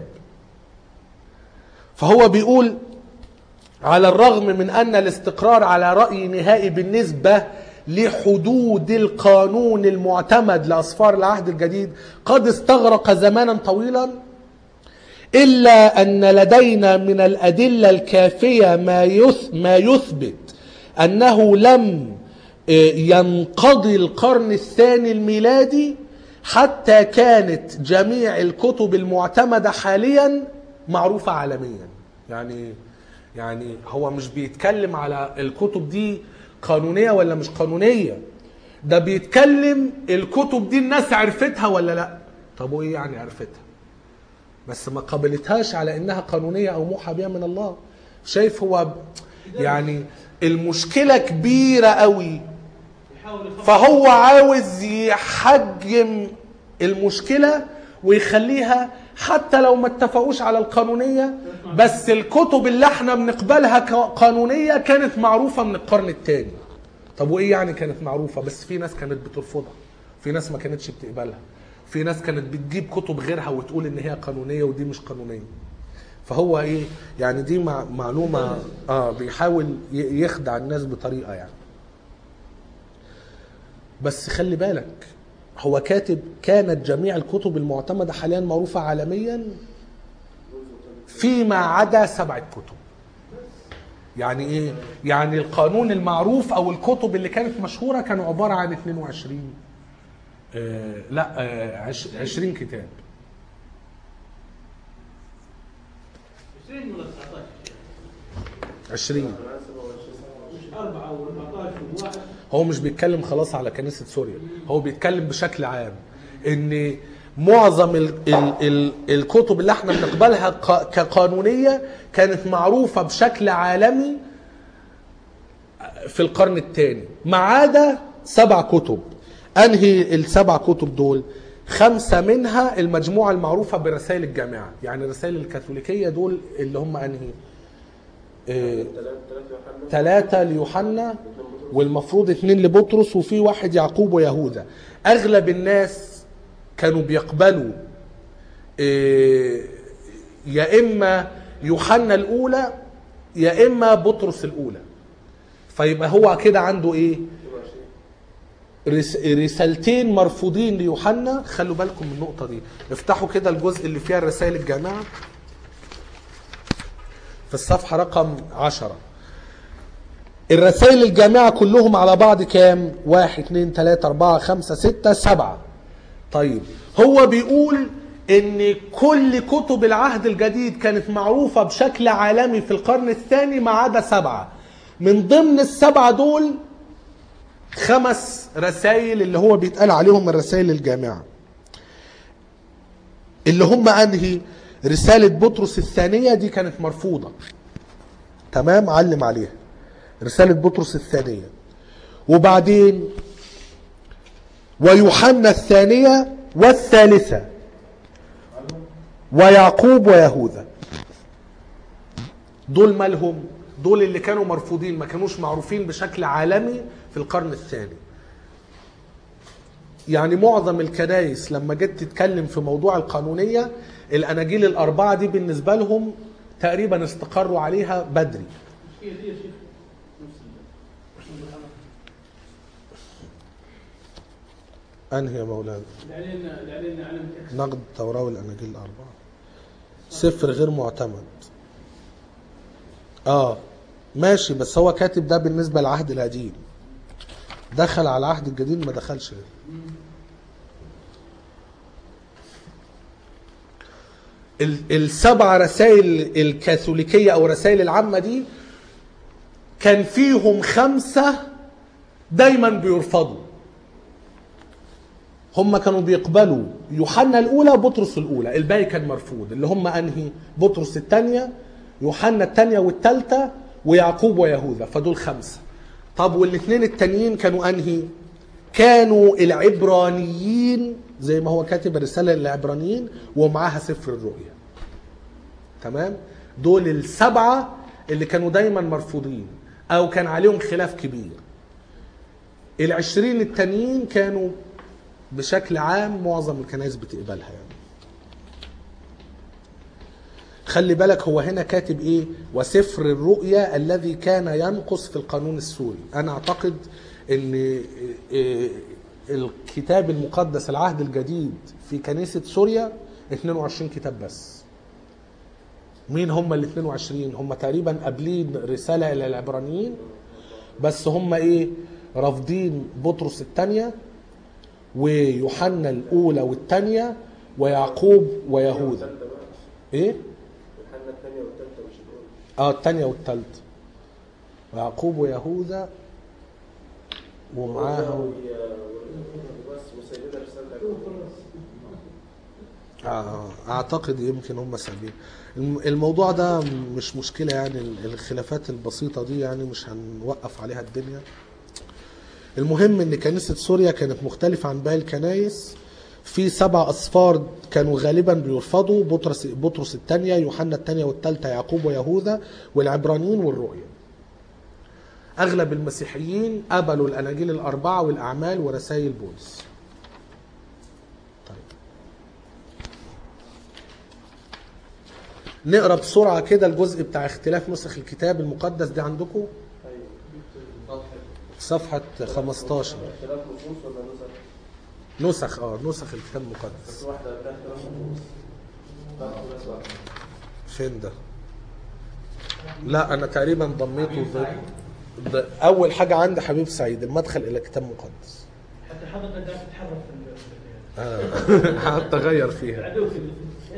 فهو بيقول على الرغم من ان الاستقرار على راي نهائي بالنسبه لحدود القانون المعتمد لاسفار العهد الجديد قد استغرق زمانا طويلا الا ان لدينا من الادله الكافيه ما يث ما يثبت انه لم ينقضي القرن الثاني الميلادي حتى كانت جميع الكتب المعتمده حاليا معروفه عالميا يعني يعني هو مش بيتكلم على الكتب دي قانونيه ولا مش قانونيه ده بيتكلم الكتب دي الناس عرفتها ولا لا طب وايه يعني عرفتها بس ما قبلتهاش على انها قانونيه او موحى بها من الله شايف هو يعني المشكله كبيره قوي يحاول يخفف فهو عاوز يحجم المشكله ويخليها حتى لو ما اتفقوش على القانونيه بس الكتب اللي احنا بنقبلها ك- قانونيه كانت معروفه من القرن الثاني طب وايه يعني كانت معروفه بس في ناس كانت بترفضها في ناس ما كانتش بتقبلها في ناس كانت بتجيب كتب غيرها وتقول ان هي قانونيه ودي مش قانونيه فهو ايه يعني دي مع معلومه اه بيحاول ي- يخدع الناس بطريقه يعني بس خلي بالك هو كاتب كانت جميع الكتب المعتمده حاليا معروفه عالميا فيما عدا سبعه كتب يعني ايه يعني القانون المعروف او الكتب اللي كانت مشهوره كانوا عباره عن 22 آه لا آه عش- 20 كتاب 20 ولا 19 20 مش أربعة و 14 وواحد هو مش بيتكلم خلاص على كنيسة سوريا هو بيتكلم بشكل عام ان معظم ال ال ال الكتب اللي احنا بنقبلها ق- كقانونية كانت معروفة بشكل عالمي في القرن الثاني ما عدا سبع كتب انهي السبع كتب دول خمسة منها المجموعة المعروفة برسائل الجامعة يعني رسائل الكاثوليكية دول اللي هم انهي إيه ثلاثة ليوحنا والمفروض اثنين لبطرس وفي واحد يعقوب ويهوذا اغلب الناس كانوا بيقبلوا إيه، يا اما يوحنا الاولى يا اما بطرس الاولى فيبقى هو كده عنده ايه رس- رسالتين مرفوضين ليوحنا خلوا بالكم من النقطة دي افتحوا كده الجزء اللي فيها الرسائل الجامعة في الصفحة رقم عشرة الرسائل الجامعة كلهم على بعض كام؟ واحد اتنين تلاتة أربعة خمسة ستة سبعة طيب هو بيقول ان كل كتب العهد الجديد كانت معروفة بشكل عالمي في القرن الثاني ما عدا سبعة من ضمن السبعة دول خمس رسائل اللي هو بيتقال عليهم الرسائل الجامعة اللي هم انهي رسالة بطرس الثانية دي كانت مرفوضة تمام علم عليها رسالة بطرس الثانية وبعدين ويوحنا الثانية والثالثة ويعقوب ويهوذا دول مالهم دول اللي كانوا مرفوضين ما كانوش معروفين بشكل عالمي في القرن الثاني يعني معظم الكنائس لما جت تتكلم في موضوع القانونية الأناجيل الأربعة دي بالنسبة لهم تقريبا استقروا عليها بدري هي دي يا شيخ نفس ال- أنهي يا مولانا اللي علينا اللي علينا علم تكس نقد التوراة والأناجيل الأربعة سفر غير معتمد اه ماشي بس هو كاتب ده بالنسبة للعهد القديم دخل على العهد الجديد ما دخلش ال- السبع رسائل الكاثوليكية أو رسائل العامة دي كان فيهم خمسة دايما بيرفضوا هم كانوا بيقبلوا يوحنا الاولى وبطرس الاولى الباقي كان مرفوض اللي هم انهي بطرس الثانيه يوحنا الثانيه والثالثه ويعقوب ويهوذا فدول خمسه طب والاثنين التانيين كانوا انهي كانوا العبرانيين زي ما هو كاتب الرساله للعبرانيين ومعاها سفر الرؤيا تمام دول السبعه اللي كانوا دايما مرفوضين او كان عليهم خلاف كبير العشرين التانيين كانوا بشكل عام معظم الكنائس بتقبلها يعني خلي بالك هو هنا كاتب ايه وسفر الرؤيا الذي كان ينقص في القانون السوري انا اعتقد ان إيه الكتاب المقدس العهد الجديد في كنيسة سوريا 22 كتاب بس مين هم ال 22 هم تقريبا قابلين رسالة الى العبرانيين بس هم ايه رافضين بطرس الثانيه ويوحنا الاولى والثانيه ويعقوب ويهوذا ايه الحنة الثانية والثالثة مش الأولى اه الثانيه والثالثه ويعقوب ويهوذا ومعاهم بس وسيدنا رسالة آه اعتقد يمكن هم سابين الم- الموضوع ده مش مشكله يعني ال- الخلافات البسيطه دي يعني مش هنوقف عليها الدنيا المهم ان كنيسه سوريا كانت مختلفه عن باقي الكنايس في سبع أصفار كانوا غالبا بيرفضوا بطرس بطرس الثانية يوحنا الثانية والثالثة يعقوب ويهوذا والعبرانيين والرؤيا أغلب المسيحيين قبلوا الأناجيل الأربعة والأعمال ورسائل بولس طيب نقرا بسرعة كده الجزء بتاع اختلاف نسخ الكتاب المقدس ده عندكم صفحة 15 اختلاف نصوص ولا نسخ؟ نسخ اه نسخ الكتاب المقدس بس واحدة فيها اختلاف نصوص باخد بس واحدة فين ده؟ لا انا تقريبا ضميته ضد ضد- اول حاجه عندي حبيب سعيد المدخل الى كتاب مقدس حتى حضرتك قاعد تتحرك في ال- آه. قعدت اغير فيها العدو في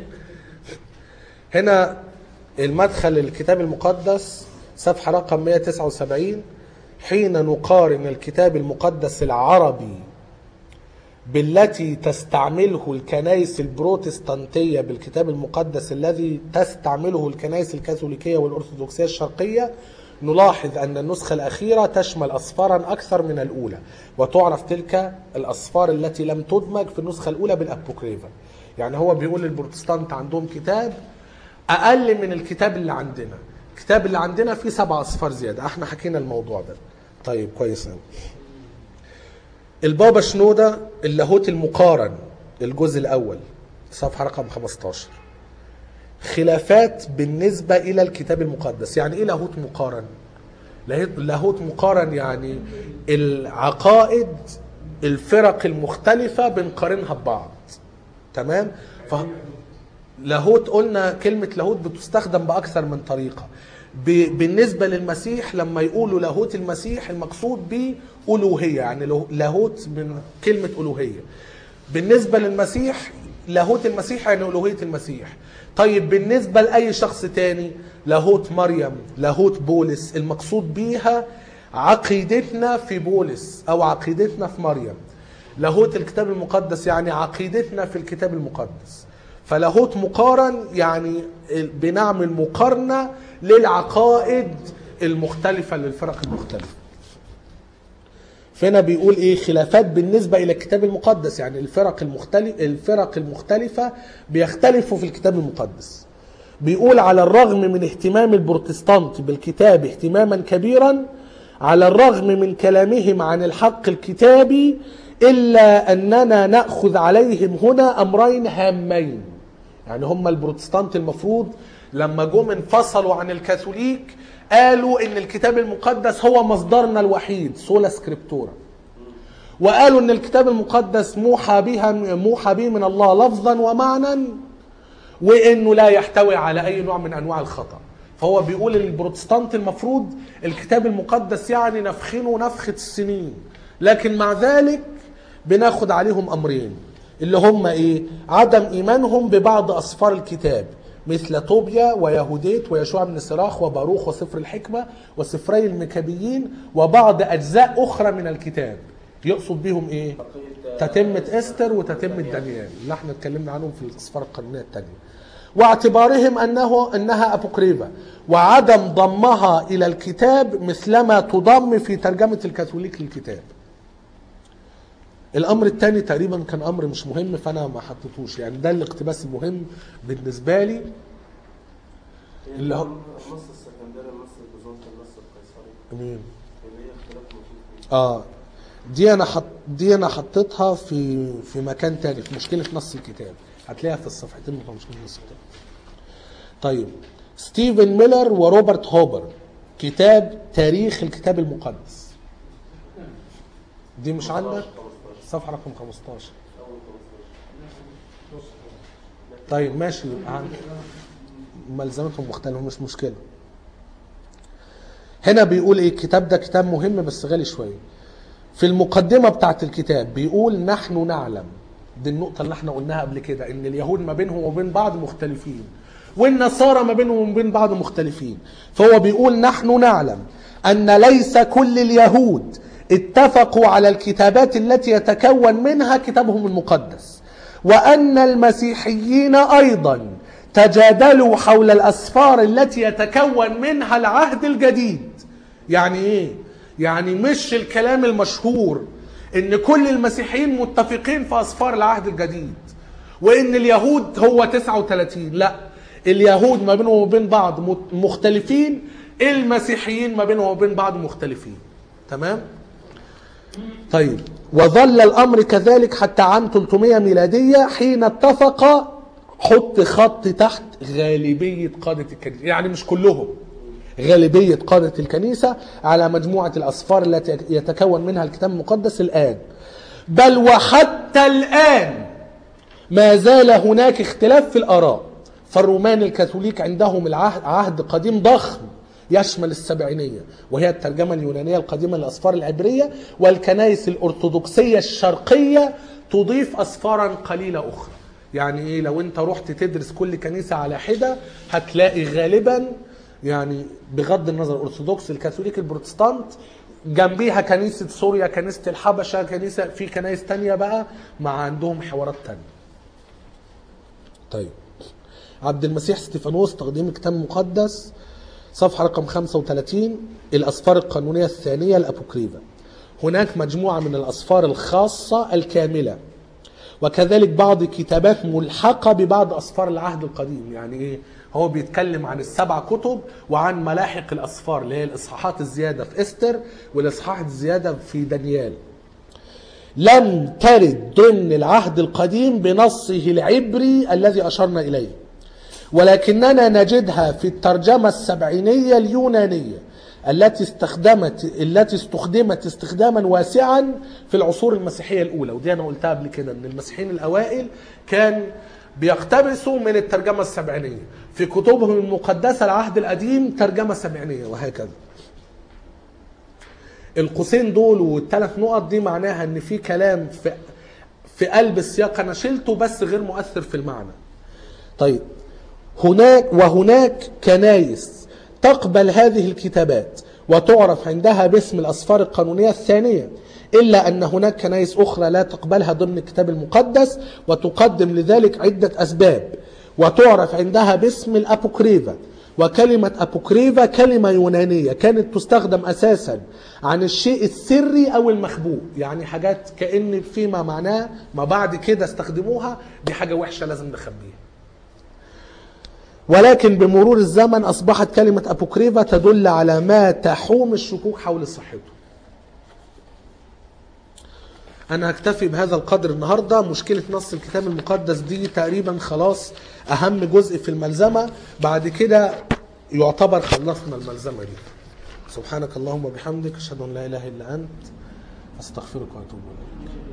هنا المدخل للكتاب المقدس صفحه رقم 179 حين نقارن الكتاب المقدس العربي بالتي تستعمله الكنائس البروتستانتية بالكتاب المقدس الذي تستعمله الكنائس الكاثوليكية والأرثوذكسية الشرقية نلاحظ أن النسخة الأخيرة تشمل أصفارا أكثر من الأولى وتعرف تلك الأصفار التي لم تدمج في النسخة الأولى بالأبوكريفا يعني هو بيقول البروتستانت عندهم كتاب أقل من الكتاب اللي عندنا الكتاب اللي عندنا فيه سبع أصفار زيادة احنا حكينا الموضوع ده طيب كويس أوي البابا شنودة اللاهوت المقارن الجزء الأول صفحة رقم 15 خلافات بالنسبة إلى الكتاب المقدس يعني إيه لاهوت مقارن؟ لاهوت- لاهوت مقارن يعني العقائد الفرق المختلفة بنقارنها ببعض تمام؟ ف... لاهوت قلنا كلمة لاهوت بتستخدم بأكثر من طريقة ب... بالنسبة للمسيح لما يقولوا لاهوت المسيح المقصود به ألوهية يعني له- لاهوت من كلمة ألوهية بالنسبة للمسيح لاهوت المسيح يعني ألوهية المسيح طيب بالنسبة لأي شخص تاني لاهوت مريم لاهوت بولس المقصود بيها عقيدتنا في بولس أو عقيدتنا في مريم لاهوت الكتاب المقدس يعني عقيدتنا في الكتاب المقدس فلاهوت مقارن يعني بنعمل مقارنة للعقائد المختلفة للفرق المختلفة فهنا بيقول ايه خلافات بالنسبة الى الكتاب المقدس يعني الفرق المختلف الفرق المختلفة بيختلفوا في الكتاب المقدس بيقول على الرغم من اهتمام البروتستانت بالكتاب اهتماما كبيرا على الرغم من كلامهم عن الحق الكتابي الا اننا ناخذ عليهم هنا امرين هامين يعني هم البروتستانت المفروض لما جم انفصلوا عن الكاثوليك قالوا ان الكتاب المقدس هو مصدرنا الوحيد سولا سكريبتورا وقالوا ان الكتاب المقدس موحى بها موحى به من الله لفظا ومعنى وانه لا يحتوي على اي نوع من انواع الخطا فهو بيقول البروتستانت المفروض الكتاب المقدس يعني نفخنه نفخه السنين لكن مع ذلك بناخد عليهم امرين اللي هم ايه عدم ايمانهم ببعض اسفار الكتاب مثل طوبيا ويهوديت ويشوع بن سراخ وباروخ وسفر الحكمة وسفري المكابيين وبعض أجزاء أخرى من الكتاب يقصد بيهم إيه؟ تتمة إستر وتتمة دانيال اللي احنا اتكلمنا عنهم في الأسفار القانونية التانية واعتبارهم أنه أنها أبوكريفة وعدم ضمها إلى الكتاب مثلما تضم في ترجمة الكاثوليك للكتاب الامر الثاني تقريبا كان امر مش مهم فانا ما حطيتوش يعني ده الاقتباس المهم بالنسبه لي اللي هو النص السكندري النص البيزنطي النص القيصري مين اللي هي اختلاف نصوص اه دي انا حط دي انا حطيتها في في مكان تاني في مشكله نص الكتاب هتلاقيها في الصفحتين بتوع مشكله نص الكتاب طيب ستيفن ميلر وروبرت هوبر كتاب تاريخ الكتاب المقدس دي مش عندك صفحه رقم 15 طيب ماشي عن- ملزمتهم مختلفه مش مشكله هنا بيقول ايه الكتاب ده كتاب مهم بس غالي شويه في المقدمة بتاعت الكتاب بيقول نحن نعلم دي النقطة اللي احنا قلناها قبل كده ان اليهود ما بينهم وبين بعض مختلفين والنصارى ما بينهم وبين بعض مختلفين فهو بيقول نحن نعلم ان ليس كل اليهود اتفقوا على الكتابات التي يتكون منها كتابهم المقدس وان المسيحيين ايضا تجادلوا حول الاسفار التي يتكون منها العهد الجديد يعني ايه يعني مش الكلام المشهور ان كل المسيحيين متفقين في اسفار العهد الجديد وان اليهود هو 39 لا اليهود ما بينهم وبين بعض مت- مختلفين المسيحيين ما بينهم وبين بعض مختلفين تمام طيب وظل الامر كذلك حتى عام 300 ميلاديه حين اتفق حط خط تحت غالبيه قاده الكنيسه يعني مش كلهم غالبيه قاده الكنيسه على مجموعه الاسفار التي يتكون منها الكتاب المقدس الان بل وحتى الان ما زال هناك اختلاف في الاراء فالرومان الكاثوليك عندهم العهد عهد قديم ضخم يشمل السبعينية وهي الترجمة اليونانية القديمة للأسفار العبرية والكنائس الأرثوذكسية الشرقية تضيف أسفارا قليلة أخرى يعني إيه لو أنت رحت تدرس كل كنيسة على حدة هتلاقي غالبا يعني بغض النظر الأرثوذكس الكاثوليك البروتستانت جنبيها كنيسة سوريا كنيسة الحبشة كنيسة في كنائس تانية بقى مع عندهم حوارات تانية طيب عبد المسيح ستيفانوس تقديم الكتاب المقدس صفحة رقم 35 الأسفار القانونية الثانية الأبوكريفة هناك مجموعة من الأسفار الخاصة الكاملة وكذلك بعض كتابات ملحقة ببعض أسفار العهد القديم يعني إيه هو بيتكلم عن السبع كتب وعن ملاحق الأسفار اللي هي الإصحاحات الزيادة في إستر والإصحاحات الزيادة في دانيال لم ترد ضمن العهد القديم بنصه العبري الذي أشرنا إليه ولكننا نجدها في الترجمة السبعينية اليونانية التي استخدمت التي استخدمت استخداما واسعا في العصور المسيحية الأولى ودي أنا قلتها قبل كده إن المسيحيين الأوائل كان بيقتبسوا من الترجمة السبعينية في كتبهم المقدسة العهد القديم ترجمة سبعينية وهكذا القوسين دول والثلاث نقط دي معناها ان في كلام في في قلب السياق انا شلته بس غير مؤثر في المعنى طيب هناك وهناك كنايس تقبل هذه الكتابات وتعرف عندها باسم الأسفار القانونية الثانية إلا أن هناك كنايس أخرى لا تقبلها ضمن الكتاب المقدس وتقدم لذلك عدة أسباب وتعرف عندها باسم الأبوكريفا وكلمة أبوكريفا كلمة يونانية كانت تستخدم أساسا عن الشيء السري أو المخبوء يعني حاجات كأن فيما معناه ما بعد كده استخدموها دي حاجة وحشة لازم نخبيها ولكن بمرور الزمن أصبحت كلمة أبوكريفا تدل على ما تحوم الشكوك حول صحته أنا أكتفي بهذا القدر النهاردة مشكلة نص الكتاب المقدس دي تقريبا خلاص أهم جزء في الملزمة بعد كده يعتبر خلصنا الملزمة دي سبحانك اللهم وبحمدك أشهد أن لا إله إلا أنت أستغفرك وأتوب إليك